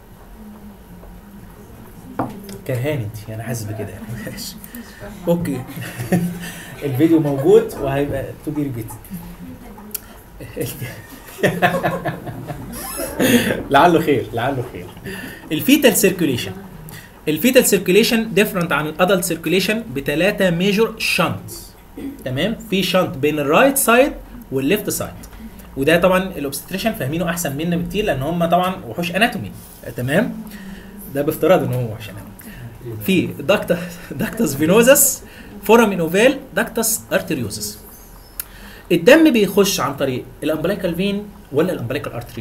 S1: كرهاني انت انا حاسس بكده يعني ماشي. اوكي الفيديو موجود وهيبقى تو بي ريبيت لعله خير لعله خير الفيتال سيركيوليشن الفيتال سيركيوليشن ديفرنت عن الادلت سيركيوليشن بثلاثه ميجور شنت تمام في شنت بين الرايت سايد والليفت سايد وده طبعا الاوبستريشن فاهمينه احسن منا بكتير لان هم طبعا وحوش اناتومي تمام ده بافتراض ان هو وحوش اناتومي في داكتس داكتس فينوزس فورامين اوفال داكتس ارتريوزس الدم بيخش عن طريق الامبليكال فين ولا الامبليكال ارتري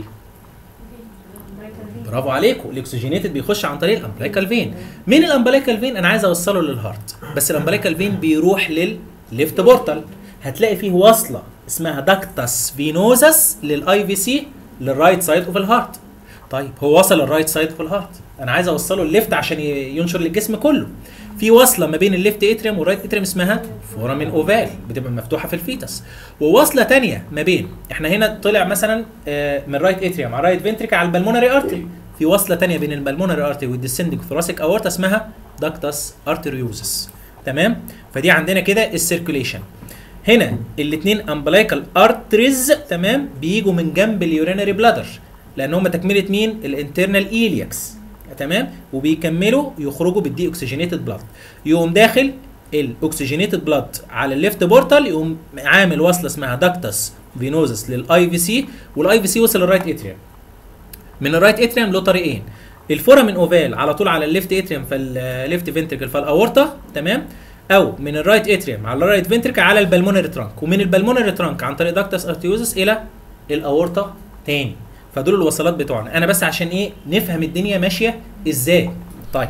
S1: برافو عليكم الاكسجينيتد بيخش عن طريق الامبليكال فين مين الامبليكال فين انا عايز اوصله للهارت بس الامبليكال فين بيروح للليفت بورتال هتلاقي فيه وصله اسمها داكتس فينوزس للاي في سي للرايت سايد اوف الهارت طيب هو وصل الرايت سايد اوف الهارت انا عايز اوصله الليفت عشان ي- ينشر للجسم كله في وصله ما بين الليفت اتريم والرايت اتريم اسمها فورامين اوفال بتبقى مفتوحه في الفيتس ووصله تانية ما بين احنا هنا طلع مثلا آه، من رايت اتريم على رايت فنتريك على البلمونري ارتري في وصله تانية بين البلمونري ارتري والديسندنج ثوراسيك اورتا اسمها داكتس ارتريوزس تمام فدي عندنا كده السيركوليشن هنا الاثنين امبلايكال ارتريز تمام بيجوا من جنب اليورينري بلادر لان هم تكمله مين الانترنال ايلياكس تمام وبيكملوا يخرجوا بالدي اوكسجينيتد بلاد يقوم داخل الاكسجينيتد بلاد على الليفت بورتال يقوم عامل وصله اسمها داكتس فينوزس للاي في سي والاي في سي وصل للرايت اتريوم من الرايت اتريوم له طريقين الفورامين اوفال على طول على الليفت اتريوم فالليفت فنتريكل فالاورتا تمام او من الرايت اتريوم على الرايت فنتريكل على البلمونري ترانك ومن البلمونري ترانك عن طريق داكتس ارتيوزس الى الاورتا تاني فدول الوصلات بتوعنا انا بس عشان ايه نفهم الدنيا ماشيه ازاي طيب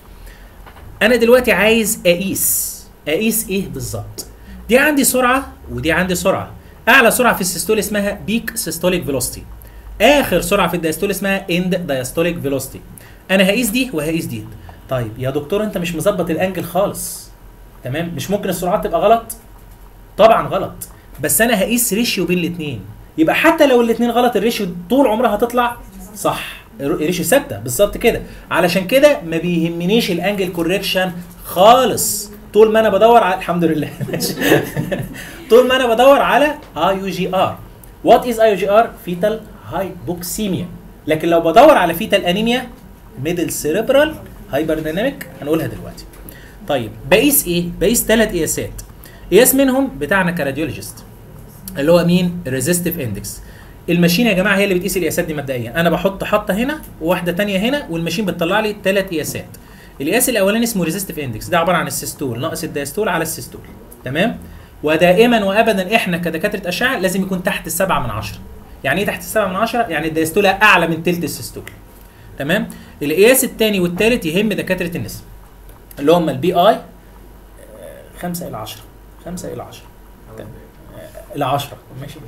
S1: انا دلوقتي عايز اقيس اقيس ايه بالظبط دي عندي سرعه ودي عندي سرعه اعلى سرعه في السيستول اسمها بيك سيستوليك فيلوسيتي اخر سرعه في الدايستول اسمها اند دايستوليك فيلوسيتي انا هقيس دي وهقيس دي طيب يا دكتور انت مش مظبط الانجل خالص تمام مش ممكن السرعات تبقى غلط طبعا غلط بس انا هقيس ريشيو بين الاثنين يبقى حتى لو الاثنين غلط الريشيو طول عمرها هتطلع صح الريشيو ثابته بالظبط كده علشان كده ما بيهمنيش الانجل كوريكشن خالص طول ما انا بدور على الحمد لله ماشي. طول ما انا بدور على اي يو جي ار وات از اي يو جي ار فيتال هايبوكسيميا لكن لو بدور على فيتال انيميا ميدل سيريبرال هايبر دايناميك هنقولها دلوقتي طيب بقيس ايه بقيس ثلاث قياسات قياس منهم بتاعنا كراديولوجيست اللي هو مين الريزيستيف اندكس الماشين يا جماعه هي اللي بتقيس القياسات دي مبدئيا انا بحط حطه هنا وواحده تانية هنا والماشين بتطلع لي ثلاث قياسات القياس الاولاني اسمه ريزيستيف اندكس ده عباره عن السيستول ناقص الدايستول على السيستول تمام ودائما وابدا احنا كدكاتره اشعه لازم يكون تحت السبعة من عشرة يعني ايه تحت السبعة من عشرة يعني الدايستول اعلى من تلت السيستول تمام القياس الثاني والثالث يهم دكاتره النساء اللي هم البي اي 5 الى 10 5 الى 10 الى 10 ماشي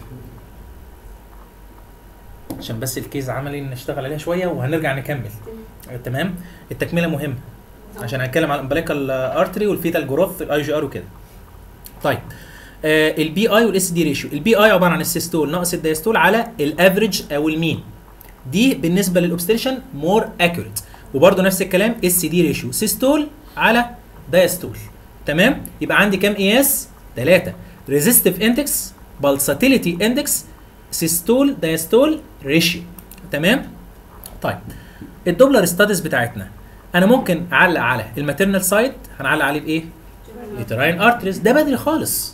S1: عشان بس الكيز عملي نشتغل عليها شويه وهنرجع نكمل تمام التكمله مهمه عشان هنتكلم على الامبليكال ارتري والفيتال جروث الاي جي ار وكده طيب آه البي اي والاس دي ريشيو البي اي عباره عن السيستول ناقص الدايستول على الافريج او المين دي بالنسبه للاوبستريشن مور اكيوريت وبرده نفس الكلام اس دي ريشيو سيستول على دايستول تمام يبقى عندي كام قياس ثلاثه ريزيستيف اندكس بالساتيليتي اندكس سيستول دايستول ريشيو تمام طيب الدوبلر ستاديز بتاعتنا انا ممكن اعلق على الماتيرنال سايد هنعلق عليه بايه يوتراين ارتريز ده بدري خالص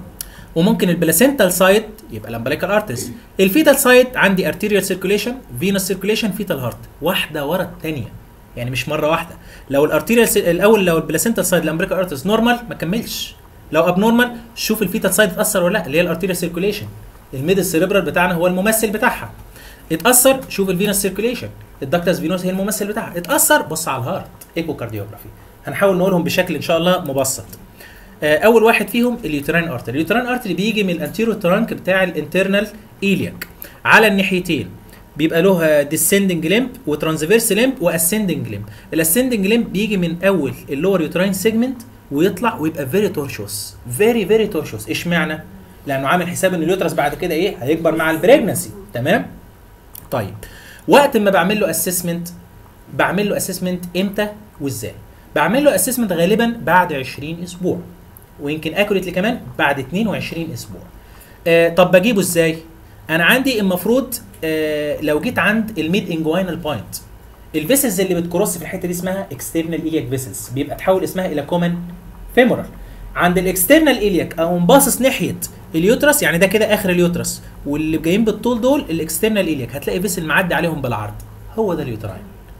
S1: وممكن البلاسنتال سايد يبقى الامبليكال ارتريز الفيتال سايد عندي ارتيريال سيركوليشن فينوس سيركوليشن فيتال هارت واحده ورا الثانيه يعني مش مره واحده لو الارتيريال الاول لو البلاسنتال سايد الامبليكال ارتريز نورمال ما كملش لو اب نورمال شوف الفيتال سايد اتاثر ولا لا اللي هي الارتيريال سيركوليشن الميد السيريبرال بتاعنا هو الممثل بتاعها اتاثر شوف الفينوس سيركوليشن الدكتاس فينوس هي الممثل بتاعها اتاثر بص على الهارت ايكو كارديوجرافي هنحاول نقولهم بشكل ان شاء الله مبسط آه، اول واحد فيهم اليوترين ارتري اليوترين ارتري بيجي من الانتيرو ترانك بتاع الانترنال ايلياك على الناحيتين بيبقى له ديسندنج ليمب وترانسفيرس ليمب واسندنج ليمب الاسندنج ليمب بيجي من اول اللور يوترين سيجمنت ويطلع ويبقى فيري تورشوس فيري فيري تورشوس اشمعنى لانه عامل حساب ان اليوترس بعد كده ايه هيكبر مع البريجنسي تمام طيب وقت ما بعمل له اسسمنت بعمل له اسسمنت امتى وازاي بعمل له اسسمنت غالبا بعد 20 اسبوع ويمكن اكوريتلي كمان بعد 22 اسبوع آه طب بجيبه ازاي انا عندي المفروض آه لو جيت عند الميد انجوينال بوينت الفيسلز اللي بتكروس في الحته دي اسمها اكسترنال ايلياك فيسلز بيبقى تحول اسمها الى كومن فيمورال عند الاكسترنال ايلياك او باصص ناحيه اليوترس يعني ده كده اخر اليوترس واللي جايين بالطول دول الاكسترنال ايلياك هتلاقي فيسل معدي عليهم بالعرض هو ده اليوتراين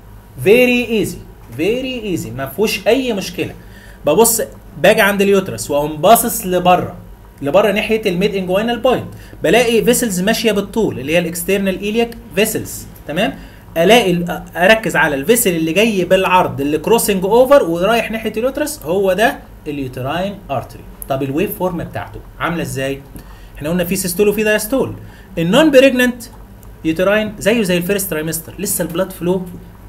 S1: فيري ايزي فيري ايزي ما فيهوش اي مشكله ببص باجي عند اليوترس واقوم باصص لبره لبره ناحيه الميد انجوينال بوينت بلاقي فيسلز ماشيه بالطول اللي هي الاكسترنال ايلياك فيسلز تمام الاقي ال- اركز على الفيسل اللي جاي بالعرض اللي كروسنج اوفر ورايح ناحيه اليوترس هو ده اليوتراين ارتري طب الويف فورم بتاعته عامله ازاي احنا قلنا في سيستول وفي دايستول النون بريجننت يوتراين زيه زي الفيرست ترايمستر لسه البلاد فلو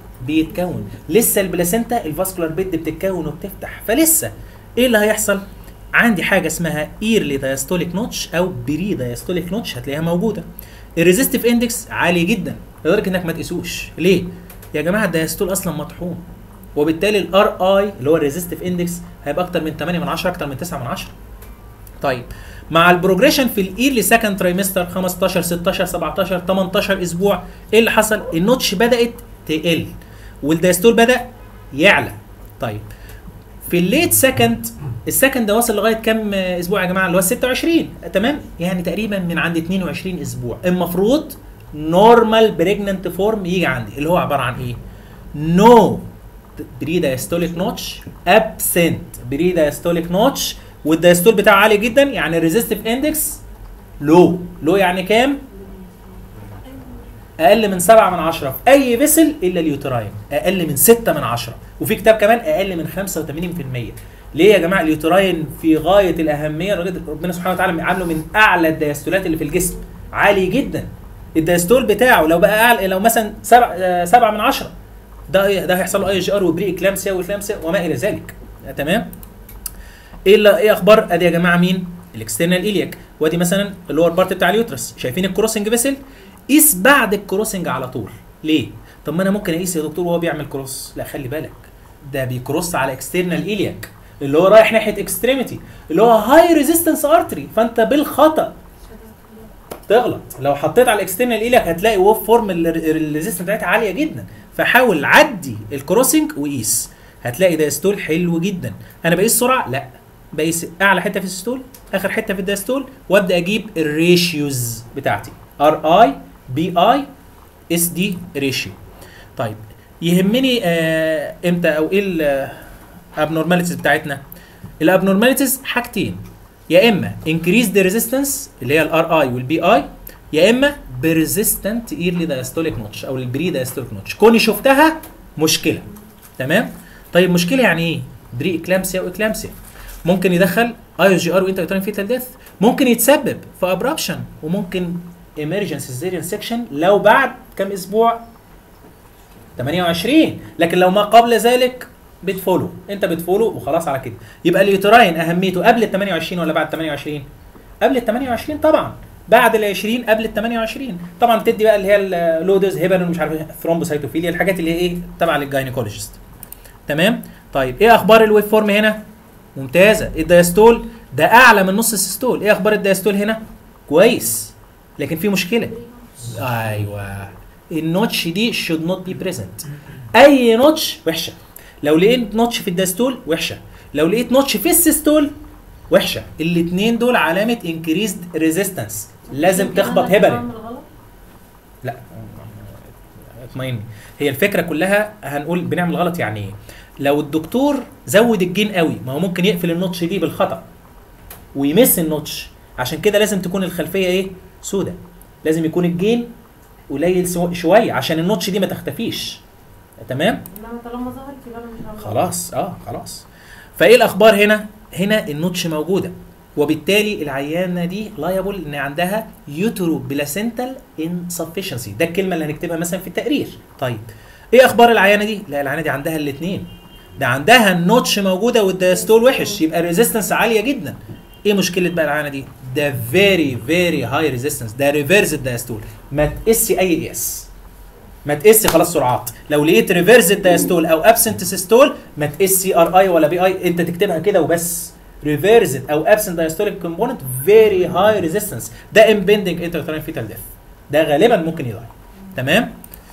S1: بيتكون لسه البلاسينتا الفاسكولار بيد بتتكون وبتفتح فلسه ايه اللي هيحصل عندي حاجه اسمها ايرلي دايستوليك نوتش او بري دايستوليك نوتش هتلاقيها موجوده الريزيستيف اندكس عالي جدا لدرجه انك ما تقيسوش ليه يا جماعه الدايستول اصلا مطحون وبالتالي الار اي اللي هو الريزيستيف اندكس هيبقى اكتر من 8 من 10 اكتر من 9 من 10 طيب مع البروجريشن في الايرلي سكند ترايمستر 15 16 17 18 اسبوع ايه اللي حصل النوتش بدات تقل والدايستول بدا يعلى طيب في الليت سكند السكند ده واصل لغايه كام اسبوع يا جماعه اللي هو 26 تمام يعني تقريبا من عند 22 اسبوع المفروض نورمال بريجننت فورم يجي عندي اللي هو عباره عن ايه نو بري دايستوليك نوتش ابسنت بري دايستوليك نوتش والدايستول بتاعه عالي جدا يعني الريزيستيف اندكس لو لو يعني كام اقل من 7 من 10 في اي فيسل الا اليوتراين اقل من 6 من 10 وفي كتاب كمان اقل من 85% ليه يا جماعه اليوتراين في غايه الاهميه لدرجة ربنا سبحانه وتعالى عامله من اعلى الدايستولات اللي في الجسم عالي جدا الدايستول بتاعه لو بقى اعلى لو مثلا 7 7 من 10 ده ده هيحصل له اي جي ار وبري اكلامسيا واكلامسيا وما الى ذلك تمام ايه اللي ايه اخبار ادي يا جماعه مين الاكسترنال ايلياك وادي مثلا اللور بارت بتاع اليوترس شايفين الكروسنج فيسل قيس بعد الكروسنج على طول ليه طب ما انا ممكن اقيس يا دكتور وهو بيعمل كروس لا خلي بالك ده بيكروس على اكسترنال ايلياك اللي هو رايح ناحيه اكستريميتي اللي هو هاي ريزيستنس ارتري فانت بالخطا تغلط لو حطيت على الاكسترنال ايلياك هتلاقي ووف فورم الريزيستنس بتاعتها عاليه جدا فحاول عدي الكروسنج وقيس هتلاقي دايستول حلو جدا انا بقيس سرعه لا بقيس اعلى حته في السيستول اخر حته في الدايستول وابدا اجيب الريشيوز بتاعتي ار اي بي اي اس دي ريشيو طيب يهمني آه امتى او ايه الابنورماليتيز بتاعتنا الابنورماليتيز حاجتين يا اما increase the resistance اللي هي الار اي والبي اي يا اما persistent early diastolic notch او البري diastolic notch كوني شفتها مشكله تمام طيب مشكله يعني ايه بري اكلامسيا واكلامسيا ممكن يدخل اي جي ار وانت فيتال ديث ممكن يتسبب في ابرابشن وممكن emergency cesarean section لو بعد كم اسبوع 28 لكن لو ما قبل ذلك بتفولو انت بتفولو وخلاص على كده يبقى اليوتراين اهميته قبل ال 28 ولا بعد 28 قبل ال 28 طبعا بعد ال 20 قبل ال 28 طبعا بتدي بقى اللي هي اللودز هيبرين مش عارف ايه ثرومبوسايتوفيليا الحاجات اللي هي ايه تبع للجاينيكولوجيست تمام طيب ايه اخبار الويف فورم هنا ممتازه الدايستول ده اعلى من نص السيستول ايه اخبار الدايستول هنا كويس لكن في مشكله ايوه النوتش دي should not be present اي نوتش وحشه لو لقيت نوتش في الداستول وحشه لو لقيت نوتش في السيستول وحشه الاثنين دول علامه انكريزد ريزيستنس لازم تخبط هبرين لا اطمئني هي الفكره كلها هنقول بنعمل غلط يعني ايه لو الدكتور زود الجين قوي ما هو ممكن يقفل النوتش دي بالخطا ويمس النوتش عشان كده لازم تكون الخلفيه ايه سودة لازم يكون الجين قليل سو- شويه عشان النوتش دي ما تختفيش تمام
S2: انما طالما ظهرت يبقى انا مش هعمل
S1: خلاص اه خلاص فايه الاخبار هنا هنا النوتش موجوده وبالتالي العيانه دي لايبل ان عندها يوترو بلاسنتال انسفشنسي ده الكلمه اللي هنكتبها مثلا في التقرير طيب ايه اخبار العيانه دي لا العيانه دي عندها الاثنين ده عندها النوتش موجوده والدايستول وحش يبقى الريزيستنس عاليه جدا ايه مشكله بقى العيانه دي ده فيري فيري هاي ريزيستنس ده ريفيرس الدايستول ما تقسي اي قياس ما تقسي خلاص سرعات لو لقيت ريفيرس الدايستول او ابسنت سيستول ما تقسي ار اي ولا بي اي انت تكتبها كده وبس ريفيرس او ابسنت دايستوليك كومبوننت فيري هاي ريزيستنس ده امبندنج انترترين فيتال ديث ده غالبا ممكن يضيع تمام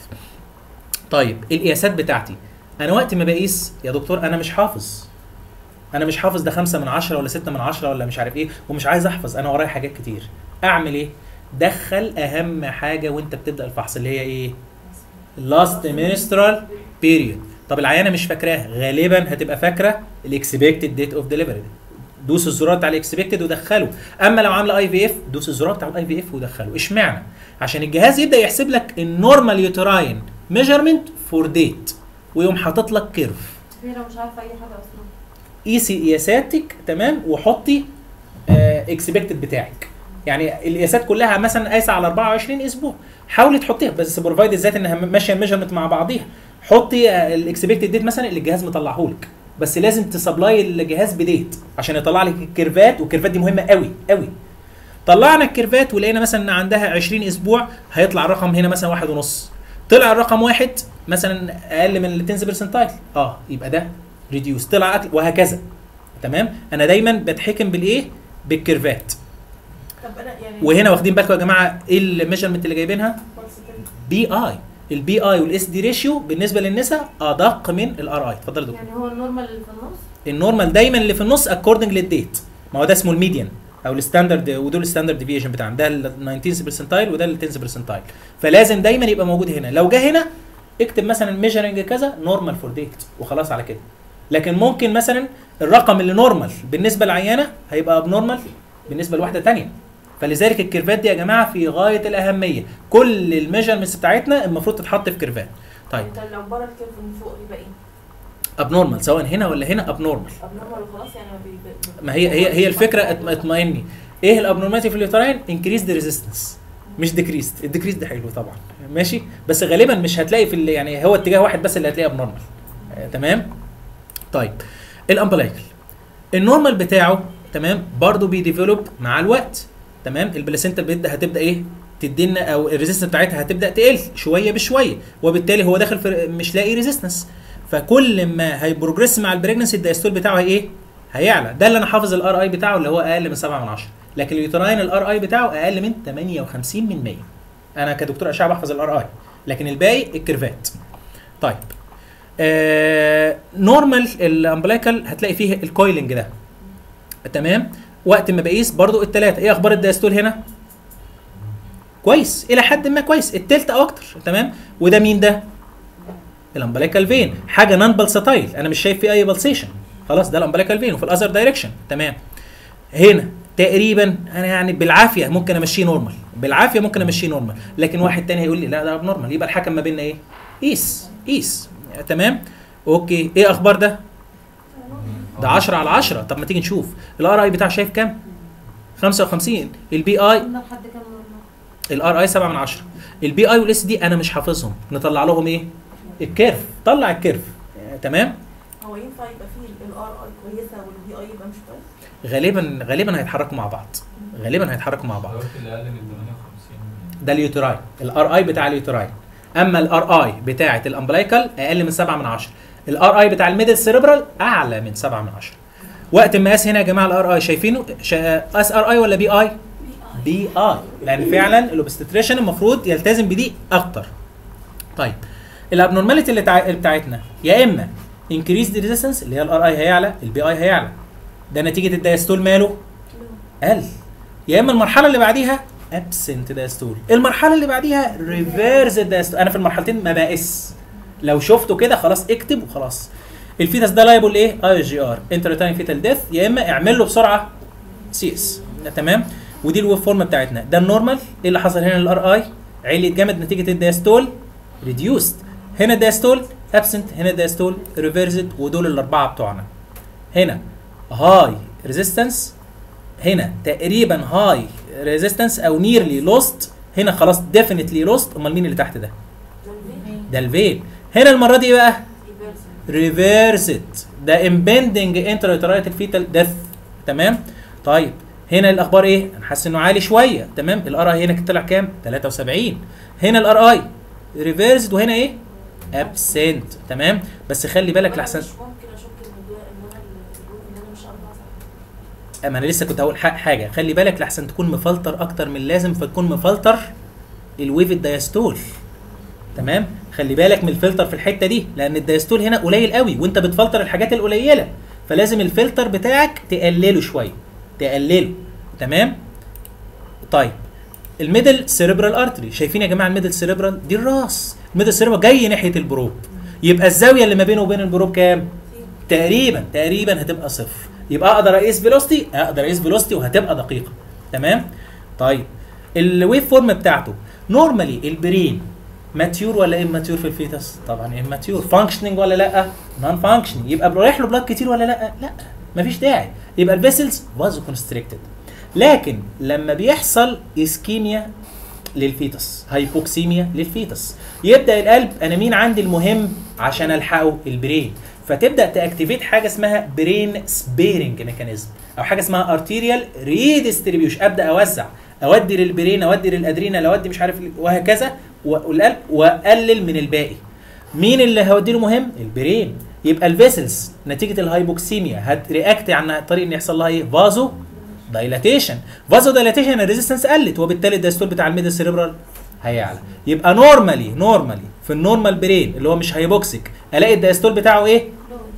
S1: طيب القياسات بتاعتي انا وقت ما بقيس يا دكتور انا مش حافظ انا مش حافظ ده خمسة من عشرة ولا ستة من عشرة ولا مش عارف ايه ومش عايز احفظ انا ورايا حاجات كتير اعمل ايه دخل اهم حاجه وانت بتبدا الفحص اللي هي ايه لاست menstrual بيريود طب العيانه مش فاكراها غالبا هتبقى فاكره الاكسبكتد ديت اوف ديليفري دوس الزرار بتاع الاكسبكتد ودخله اما لو عامله اي في اف دوس الزرار بتاع الاي في اف ودخله اشمعنى عشان الجهاز يبدا يحسب لك النورمال يوتراين ميجرمنت فور ديت ويقوم حاطط لك كيرف
S2: هي لو مش عارفه اي حاجه اصلا
S1: قيسي قياساتك تمام وحطي اكسبكتد بتاعك يعني القياسات كلها مثلا قايسه على 24 اسبوع حاولي تحطيها بس بروفايد ذات انها ماشيه الميجرمنت مع بعضيها حطي الاكسبكتد ديت مثلا اللي الجهاز مطلعه لك بس لازم تسبلاي الجهاز بديت عشان يطلع لك الكيرفات والكيرفات دي مهمه قوي قوي طلعنا الكيرفات ولقينا مثلا ان عندها 20 اسبوع هيطلع الرقم هنا مثلا واحد ونص طلع الرقم واحد مثلا اقل من التنس برسنتايل اه يبقى ده ريديوس طلع اكل وهكذا تمام انا دايما بتحكم بالايه بالكيرفات
S2: طب انا يعني
S1: وهنا واخدين بالكم يا جماعه ايه الميجرمنت اللي جايبينها
S2: quantitative.
S1: بي اي البي اي والاس دي ريشيو بالنسبه للنساء ادق من الار اي اتفضل يا دكتور
S2: يعني هو النورمال اللي في النص
S1: النورمال دايما اللي في النص اكوردنج للديت ما هو ده اسمه الميديان او الستاندرد ودول الستاندرد ديفيشن بتاعهم ده ال 19 برسنتايل وده ال 10 برسنتايل فلازم دايما يبقى موجود هنا لو جه هنا اكتب مثلا ميجرنج كذا نورمال فور ديت وخلاص على كده لكن ممكن مثلا الرقم اللي نورمال بالنسبه للعيانه هيبقى ابنورمال بالنسبه لواحده تانية فلذلك الكيرفات دي يا جماعه في غايه الاهميه كل الميجرمنتس بتاعتنا المفروض تتحط في كيرفات طيب
S2: انت لو بره الكيرف من فوق يبقى ايه؟
S1: ابنورمال سواء هنا ولا هنا ابنورمال
S2: ابنورمال وخلاص يعني ما بي بي-
S1: ما هي هي هي الفكره اطم- اطمئني ايه الابنورماليتي في اليوتراين انكريز ذا ريزيستنس مش ديكريز الديكريز ده حلو طبعا ماشي بس غالبا مش هتلاقي في ال- يعني هو اتجاه واحد بس اللي هتلاقيه ابنورمال آه تمام طيب الامبلايكل النورمال بتاعه تمام برضه بيديفلوب مع الوقت تمام البلاسينتا بيبدا هتبدا ايه تدينا او الريزيستنس بتاعتها هتبدا تقل شويه بشويه وبالتالي هو داخل في مش لاقي ريزيستنس فكل ما هيبروجريس مع البريجنسي الدايستول بتاعه هي ايه هيعلى ده اللي انا حافظ الار اي بتاعه اللي هو اقل من 7 من 10 لكن اليوتراين الار اي بتاعه اقل من 58 من 100 انا كدكتور اشعه بحفظ الار اي لكن الباقي الكيرفات طيب آه نورمال الامبلايكال هتلاقي فيه الكويلنج ده تمام وقت ما بقيس برضو الثلاثه ايه اخبار الدايستول هنا كويس الى حد ما كويس التلت او اكتر تمام وده مين ده الامبليكال فين حاجه نون بلساتايل انا مش شايف فيه اي بلسيشن خلاص ده الامبليكال فين وفي الاذر دايركشن تمام هنا تقريبا انا يعني بالعافيه ممكن امشيه نورمال بالعافيه ممكن امشيه نورمال لكن واحد تاني هيقول لي لا ده نورمال يبقى الحكم ما بيننا ايه قيس قيس تمام اوكي ايه اخبار ده ده 10 على 10 طب ما تيجي نشوف الار اي بتاعه شايف كام 55 البي اي
S2: قلنا لحد كام نورمال
S1: الار اي 7 من 10 البي اي والاس دي انا مش حافظهم نطلع لهم ايه الكيرف طلع الكيرف آه، تمام
S2: هو ينفع يبقى فيه الار اي كويسه والبي اي يبقى مش كويس
S1: غالبا غالبا هيتحركوا مع بعض غالبا هيتحركوا مع بعض
S3: الدرجات اللي اقل من 58
S1: ده اليوتراين الار اي بتاع اليوتراين اما الار اي بتاعه الامبلايكال اقل من 7 من 10 الار اي بتاع الميدل سيريبرال اعلى من 7 من 10 وقت المقاس هنا يا جماعه الار اي شايفينه شا... اس ار اي ولا بي اي بي اي لان فعلا الاوبستريشن المفروض يلتزم بدي اكتر طيب الابنورماليتي اللي تع... بتاعتنا يا اما انكريز دي ريزيستنس اللي هي الار اي هيعلى البي اي هيعلى ده نتيجه الدايستول ماله قل يا اما المرحله اللي بعديها ابسنت دايستول المرحله اللي بعديها ريفيرس دايستول انا في المرحلتين ما بقيس لو شفته كده خلاص اكتب وخلاص الفيتس ده لايبل ايه اي جي ار انترتاين فيتال ديث يا اما اعمل له بسرعه سي اس تمام ودي الويب فورم بتاعتنا ده النورمال ايه اللي حصل هنا الار اي عليت جامد نتيجه الدايستول ريديوست هنا الدايستول ابسنت هنا الدايستول ريفيرسد ودول الاربعه بتوعنا هنا هاي ريزيستنس هنا تقريبا هاي ريزيستنس او نيرلي لوست هنا خلاص ديفينتلي لوست امال مين اللي تحت ده ده الفين هنا المره دي بقى ريفيرسد ده امبندنج انتريترايتال فيتال ديث تمام طيب هنا الاخبار ايه انا حاسس انه عالي شويه تمام الار اي هنا طلع كام 73 هنا الار اي ريفيرسد وهنا ايه ابسنت تمام بس خلي بالك لحسن
S2: مش ممكن اشك ان ده ان انا الجروب ان انا مش اربعه صح
S1: اما انا لسه كنت هقول ح- حاجه خلي بالك لحسن تكون مفلتر اكتر من اللازم فتكون مفلتر الويف الدايستول تمام خلي بالك من الفلتر في الحته دي لان الدايستول هنا قليل قوي وانت بتفلتر الحاجات القليله فلازم الفلتر بتاعك تقلله شويه تقلله تمام طيب الميدل سيريبرال ارتري شايفين يا جماعه الميدل سيريبرال دي الراس الميدل سيريبرال جاي ناحيه البروب يبقى الزاويه اللي ما بينه وبين البروب كام تقريبا تقريبا هتبقى صفر يبقى اقدر اقيس فيلوستي اقدر اقيس فيلوستي وهتبقى دقيقه تمام طيب الويف فورم بتاعته نورمالي البرين ماتيور ولا اماتيور في الفيتس طبعا اماتيور فانكشننج ولا لا نون فانكشننج يبقى رايح له بلاك كتير ولا لا لا مفيش داعي يبقى الفيسلز فازو كونستريكتد لكن لما بيحصل اسكيميا للفيتس هايبوكسيميا للفيتس يبدا القلب انا مين عندي المهم عشان الحقه البرين فتبدا تاكتيفيت حاجه اسمها برين سبيرنج ميكانيزم او حاجه اسمها ارتيريال ريديستريبيوشن ابدا اوزع اودي للبرين اودي للادرينال اودي مش عارف وهكذا والقلب واقلل من الباقي مين اللي هودي له مهم البرين يبقى الفيسلز نتيجه الهايبوكسيميا هترياكت عن طريق ان يحصل لها ايه فازو دايلاتيشن فازو دايلاتيشن الريزيستنس قلت وبالتالي الدايستول بتاع الميدل سيريبرال هيعلى يبقى نورمالي نورمالي في النورمال برين اللي هو مش هايبوكسيك الاقي الدايستول بتاعه ايه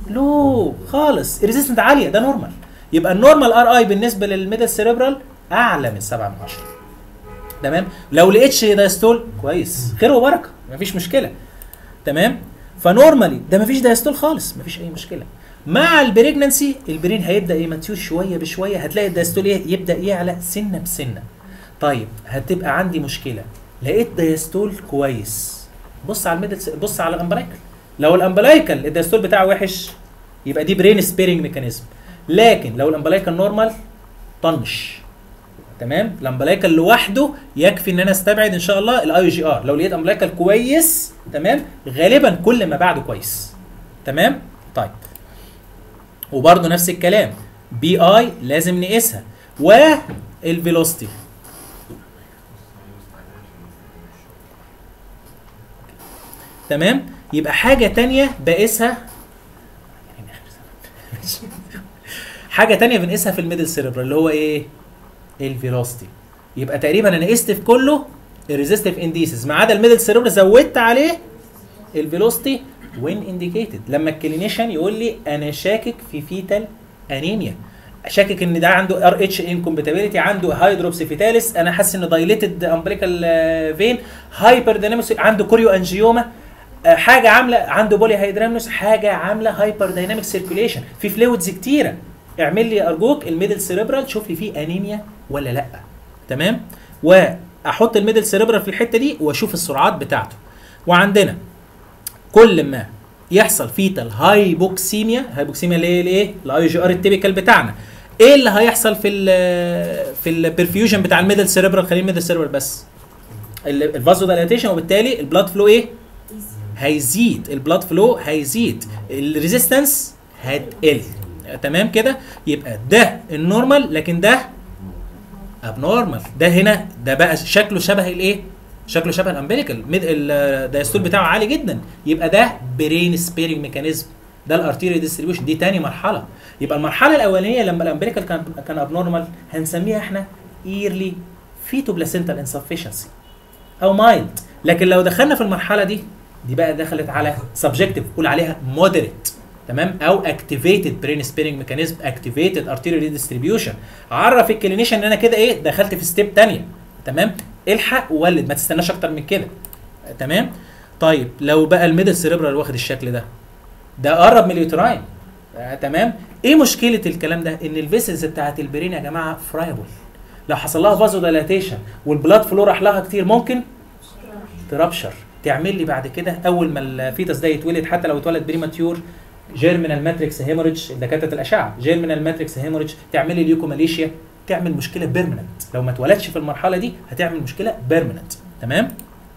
S1: لو خالص الريزيستنس عاليه ده نورمال يبقى النورمال ار اي بالنسبه للميدل سيريبرال اعلى من 7 من 10 تمام لو لقيتش دايستول كويس خير وبركه مفيش مشكله تمام فنورمالي ده مفيش دايستول خالص مفيش اي مشكله مع البريجننسي البرين هيبدا يماتيور شويه بشويه هتلاقي الدايستول إيه؟ يبدا يعلى سنه بسنه طيب هتبقى عندي مشكله لقيت دايستول كويس بص على الميدل بص على الامبلايكال لو الامبلايكال الدايستول بتاعه وحش يبقى دي برين سبيرنج ميكانيزم لكن لو الامبلايكال نورمال طنش تمام الامبلايكال لوحده يكفي ان انا استبعد ان شاء الله الاي جي ار لو لقيت امبلايكال كويس تمام غالبا كل ما بعده كويس تمام طيب وبرده نفس الكلام بي اي لازم نقيسها والفيلوستي تمام يبقى حاجة تانية بقيسها حاجة تانية بنقيسها في الميدل سيريبرال اللي هو ايه؟ الفيلوستي يبقى تقريبا انا قست في كله الريزيستيف انديسز ما عدا الميدل سيريبرال زودت عليه الفيلوستي وين انديكيتد لما الكلينيشن يقول لي انا شاكك في فيتال انيميا شاكك ان ده عنده ار اتش انكومباتيبيليتي عنده هايدروبسي فيتاليس انا حاسس انه دايليتد امبليكال فين هايبر داينامكس عنده كوريو انجيوما آه، حاجه عامله عنده بولي هيدرامنوس حاجه عامله هايبر دايناميك سيركيوليشن في فلويدز كتيره اعمل لي ارجوك الميدل سيريبرال شوف لي فيه انيميا ولا لا تمام واحط الميدل سيريبرال في الحته دي واشوف السرعات بتاعته وعندنا كل ما يحصل فيتال هايبوكسيميا هايبوكسيميا اللي هي الايه الاي جي ار التيبيكال بتاعنا ايه اللي هيحصل في ال في البرفيوجن بتاع الميدل سيريبرال خلينا الميدل سيريبرال بس الفازو دايلاتيشن وبالتالي البلاد فلو ايه هيزيد البلاد فلو هيزيد الريزيستنس هتقل تمام كده يبقى ده النورمال لكن ده ابنورمال ده هنا ده بقى شكله شبه الايه شكله شبه الامبليكال الدايستول بتاعه عالي جدا يبقى ده برين سبيرنج ميكانيزم ده الارتيري ديستريبيوشن دي تاني مرحله يبقى المرحله الاولانيه لما الامبليكال كان كان ابنورمال هنسميها احنا ايرلي فيتو بلاسنتال انسفشنسي او مايلد لكن لو دخلنا في المرحله دي دي بقى دخلت على سبجكتيف قول عليها مودريت تمام او اكتيفيتد برين سبيرنج ميكانيزم اكتيفيتد ارتيريال ريديستريبيوشن عرف الكلينيشن ان انا كده ايه دخلت في ستيب تانية تمام الحق وولد ما تستناش اكتر من كده تمام طيب لو بقى الميدل سيريبرال واخد الشكل ده ده قرب من اليوتراين آه تمام ايه مشكله الكلام ده ان الفيسلز بتاعت البرين يا جماعه فرايبل لو حصل لها فازو ديلاتيشن والبلاد فلو راح لها كتير ممكن ترابشر تعمل لي بعد كده اول ما الفيتس ده يتولد حتى لو اتولد بريماتيور جيرمينال ماتريكس هيموريدج دكاتره الاشعه جيرمينال ماتريكس هيموريدج تعمل لي ليوكوماليشيا تعمل مشكله بيرمننت لو ما اتولدش في المرحله دي هتعمل مشكله بيرمننت تمام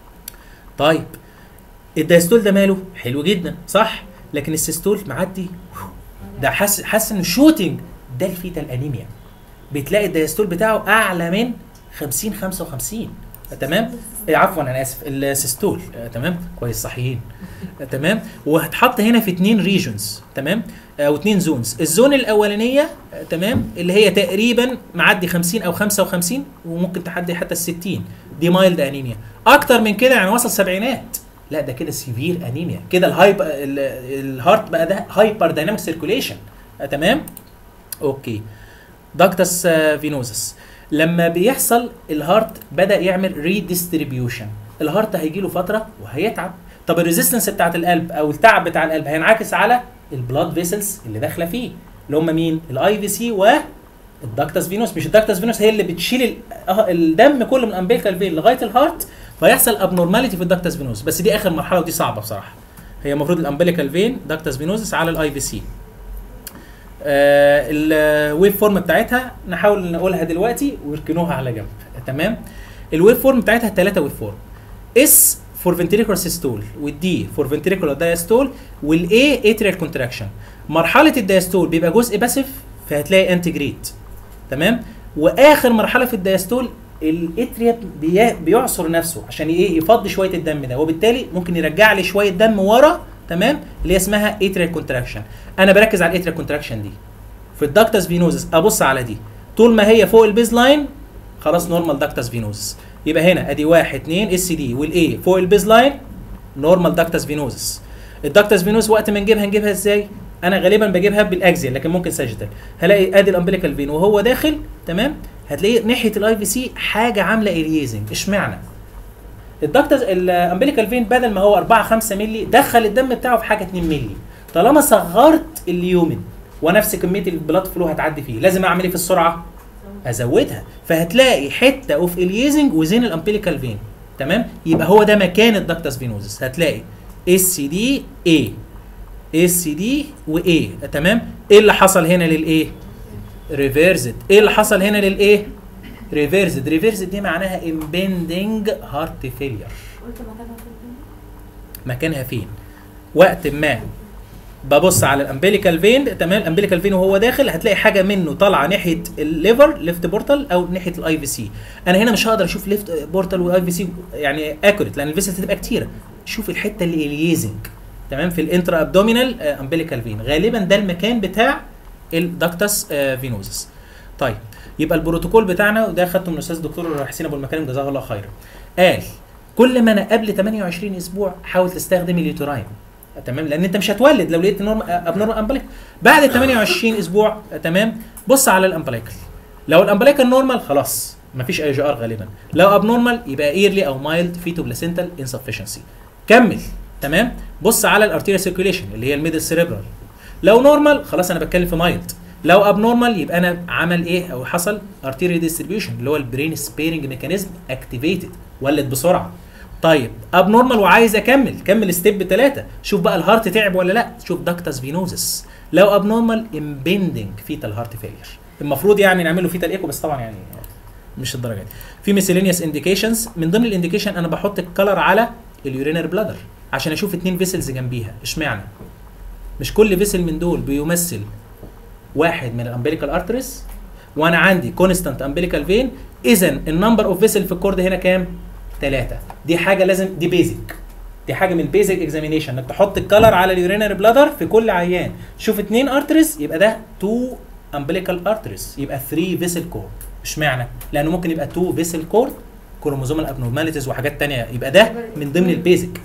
S1: طيب الدايستول ده ماله حلو جدا صح لكن السيستول معدي ده حاسس حاسس انه شوتنج ده الفيتال انيميا بتلاقي الدايستول بتاعه اعلى من 50 55 تمام إيه عفوا انا اسف السيستول آه تمام كويس صحيحين آه تمام وهتحط هنا في اتنين ريجونز تمام او اتنين زونز الزون الاولانيه آه تمام اللي هي تقريبا معدي 50 او 55 وممكن تحدي حتى ال 60 دي مايلد انيميا اكتر من كده يعني وصل سبعينات لا ده كده سيفير انيميا كده الهايب الهارت بقى ده هايبر دايناميك سيركوليشن تمام اوكي داكتس فينوزس لما بيحصل الهارت بدا يعمل ريديستريبيوشن الهارت هيجي له فتره وهيتعب طب الريزيستنس بتاعت القلب او التعب بتاع القلب هينعكس على البلاد فيسلز اللي داخله فيه اللي هم مين الاي في سي والداكتس فينوس مش الداكتس فينوس هي اللي بتشيل الدم كله من الامبيليكال فين لغايه الهارت فيحصل ابنورماليتي في الداكتس فينوس بس دي اخر مرحله ودي صعبه بصراحه هي المفروض الامبيليكال فين داكتس فينوزس على الاي في سي الويف فورم بتاعتها نحاول نقولها دلوقتي واركنوها على جنب تمام الويف فورم بتاعتها ثلاثه ويف فورم اس فور فنتريكولار سيستول والدي فور فنتريكولار دايستول والاي اتريال كونتراكشن مرحله الدايستول بيبقى جزء باسيف فهتلاقي انتجريت تمام واخر مرحله في الدايستول الاتريا بيعصر نفسه عشان ايه يفضي شويه الدم ده وبالتالي ممكن يرجع لي شويه دم ورا تمام اللي هي اسمها اتريال كونتراكشن انا بركز على الاتريال كونتراكشن دي في الداكتس فينوزس ابص على دي طول ما هي فوق البيز لاين خلاص نورمال داكتس فينوزس يبقى هنا ادي 1 2 اس دي والاي فوق البيز لاين نورمال داكتس فينوزس الداكتس فينوز وقت ما نجيبها نجيبها ازاي انا غالبا بجيبها بالاكزيال لكن ممكن ساجيتال هلاقي ادي الامبليكال فين وهو داخل تمام هتلاقيه ناحيه الاي في سي حاجه عامله اريزنج اشمعنى الدكتس الامبليكال فين بدل ما هو 4 5 مللي دخل الدم بتاعه في حاجه 2 مللي طالما صغرت اليومن ونفس كميه البلاد فلو هتعدي فيه لازم اعمل ايه في السرعه ازودها فهتلاقي حته اوف اليزنج وزين الامبليكال فين تمام يبقى هو ده مكان الدكتس فينوزس هتلاقي اس دي اي اس دي واي تمام ايه اللي حصل هنا للايه ريفيرزد ايه اللي حصل هنا للايه ريفيرزد ريفيرزد دي معناها امبندنج هارت فيلير
S2: قلت مكانها فين؟
S1: مكانها فين وقت ما ببص على الامبليكال فين تمام الامبليكال فين وهو داخل هتلاقي حاجه منه طالعه ناحيه الليفر ليفت بورتال او ناحيه الاي في سي انا هنا مش هقدر اشوف ليفت بورتال واي في سي يعني اكوريت لان الفيسل هتبقى كتيره شوف الحته اللي اليزنج تمام في الانترا ابدومينال امبليكال فين غالبا ده المكان بتاع الدكتس فينوزس طيب يبقى البروتوكول بتاعنا وده خدته من الاستاذ الدكتور حسين ابو المكارم جزاه الله خيرا قال كل ما انا قبل 28 اسبوع حاول تستخدم اليوتراين تمام لان انت مش هتولد لو لقيت نورم ابنورمال امبليك بعد 28 اسبوع تمام بص على الامبليكال لو الامبليكال نورمال خلاص مفيش اي جي ار غالبا لو ابنورمال يبقى ايرلي او مايلد فيتو بلاسنتال انسفشنسي كمل تمام بص على الارتيريا سيركيوليشن اللي هي الميدل سيريبرال لو نورمال خلاص انا بتكلم في مايلد لو اب نورمال يبقى انا عمل ايه او حصل ارتيريا ديستريبيوشن اللي هو البرين سبيرنج ميكانيزم اكتيفيتد ولد بسرعه طيب اب نورمال وعايز اكمل كمل ستيب ثلاثه شوف بقى الهارت تعب ولا لا شوف داكتس فينوزس لو اب نورمال امبندنج فيتال هارت فيلير المفروض يعني نعمل له فيتال ايكو بس طبعا يعني مش الدرجه دي في ميسيلينيوس انديكيشنز من ضمن الانديكيشن انا بحط الكلر على اليورينر بلادر عشان اشوف اتنين فيسلز جنبيها اشمعنى مش كل فيسل من دول بيمثل واحد من الامبليكال ارتريس وانا عندي كونستانت امبليكال فين اذا النمبر اوف فيسل في الكورد هنا كام؟ ثلاثة دي حاجة لازم دي بيزك دي حاجة من بيزك اكزامينيشن انك تحط الكلر على اليورينر بلادر في كل عيان شوف اتنين ارتريس يبقى ده تو امبليكال ارتريس يبقى 3 فيسل كورد اشمعنى؟ لانه ممكن يبقى 2 فيسل كورد كروموزومال ابنورماليتيز وحاجات تانية يبقى ده من ضمن البيزك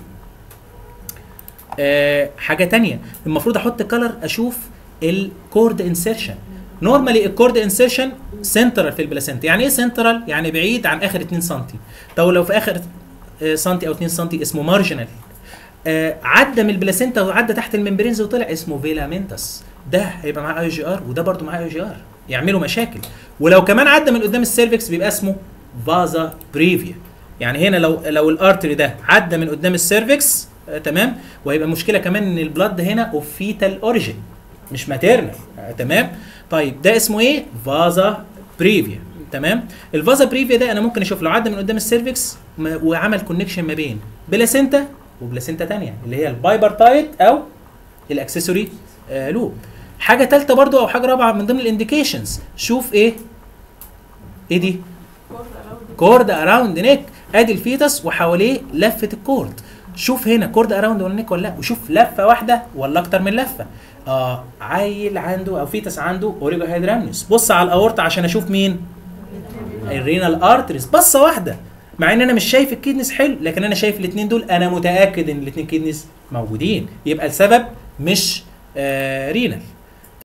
S1: آه حاجه تانية المفروض احط كلر اشوف الكورد انسيرشن نورمالي الكورد انسيرشن سنترال في البلاسنتا يعني ايه سنترال يعني بعيد عن اخر 2 سم طب لو في اخر آه، سنتي او 2 سم اسمه مارجنال آه عدى من البلاسنتا وعدى تحت الممبرينز وطلع اسمه فيلامنتس ده هيبقى معاه اي جي ار وده برده معاه اي جي ار يعملوا مشاكل ولو كمان عدى من قدام السيرفكس بيبقى اسمه فازا بريفيا يعني هنا لو لو الارتري ده عدى من قدام السيرفكس آه تمام وهيبقى مشكله كمان ان البلد هنا اوف فيتال اوريجين مش ماتيرنال آه تمام طيب ده اسمه ايه فازا بريفيا تمام الفازا بريفيا ده انا ممكن اشوف لو عدى من قدام السيرفكس ما- وعمل كونكشن ما بين بلاسينتا وبلاسينتا تانية اللي هي البايبرتايت او الاكسسوري آه لوب حاجه ثالثه برضو او حاجه رابعه من ضمن الانديكيشنز شوف ايه ايه دي كورد اراوند نيك ادي الفيتس وحواليه لفه الكورد شوف هنا كورد اراوند ولا نيك ولا لا وشوف لفه واحده ولا اكتر من لفه اه عيل عنده او فيتس عنده اوريجو هيدرامنيوس بص على الاورطه عشان اشوف مين الرينال ارتريز بصه واحده مع ان انا مش شايف الكيدنس حلو لكن انا شايف الاثنين دول انا متاكد ان الاثنين كيدنس موجودين يبقى السبب مش آه رينال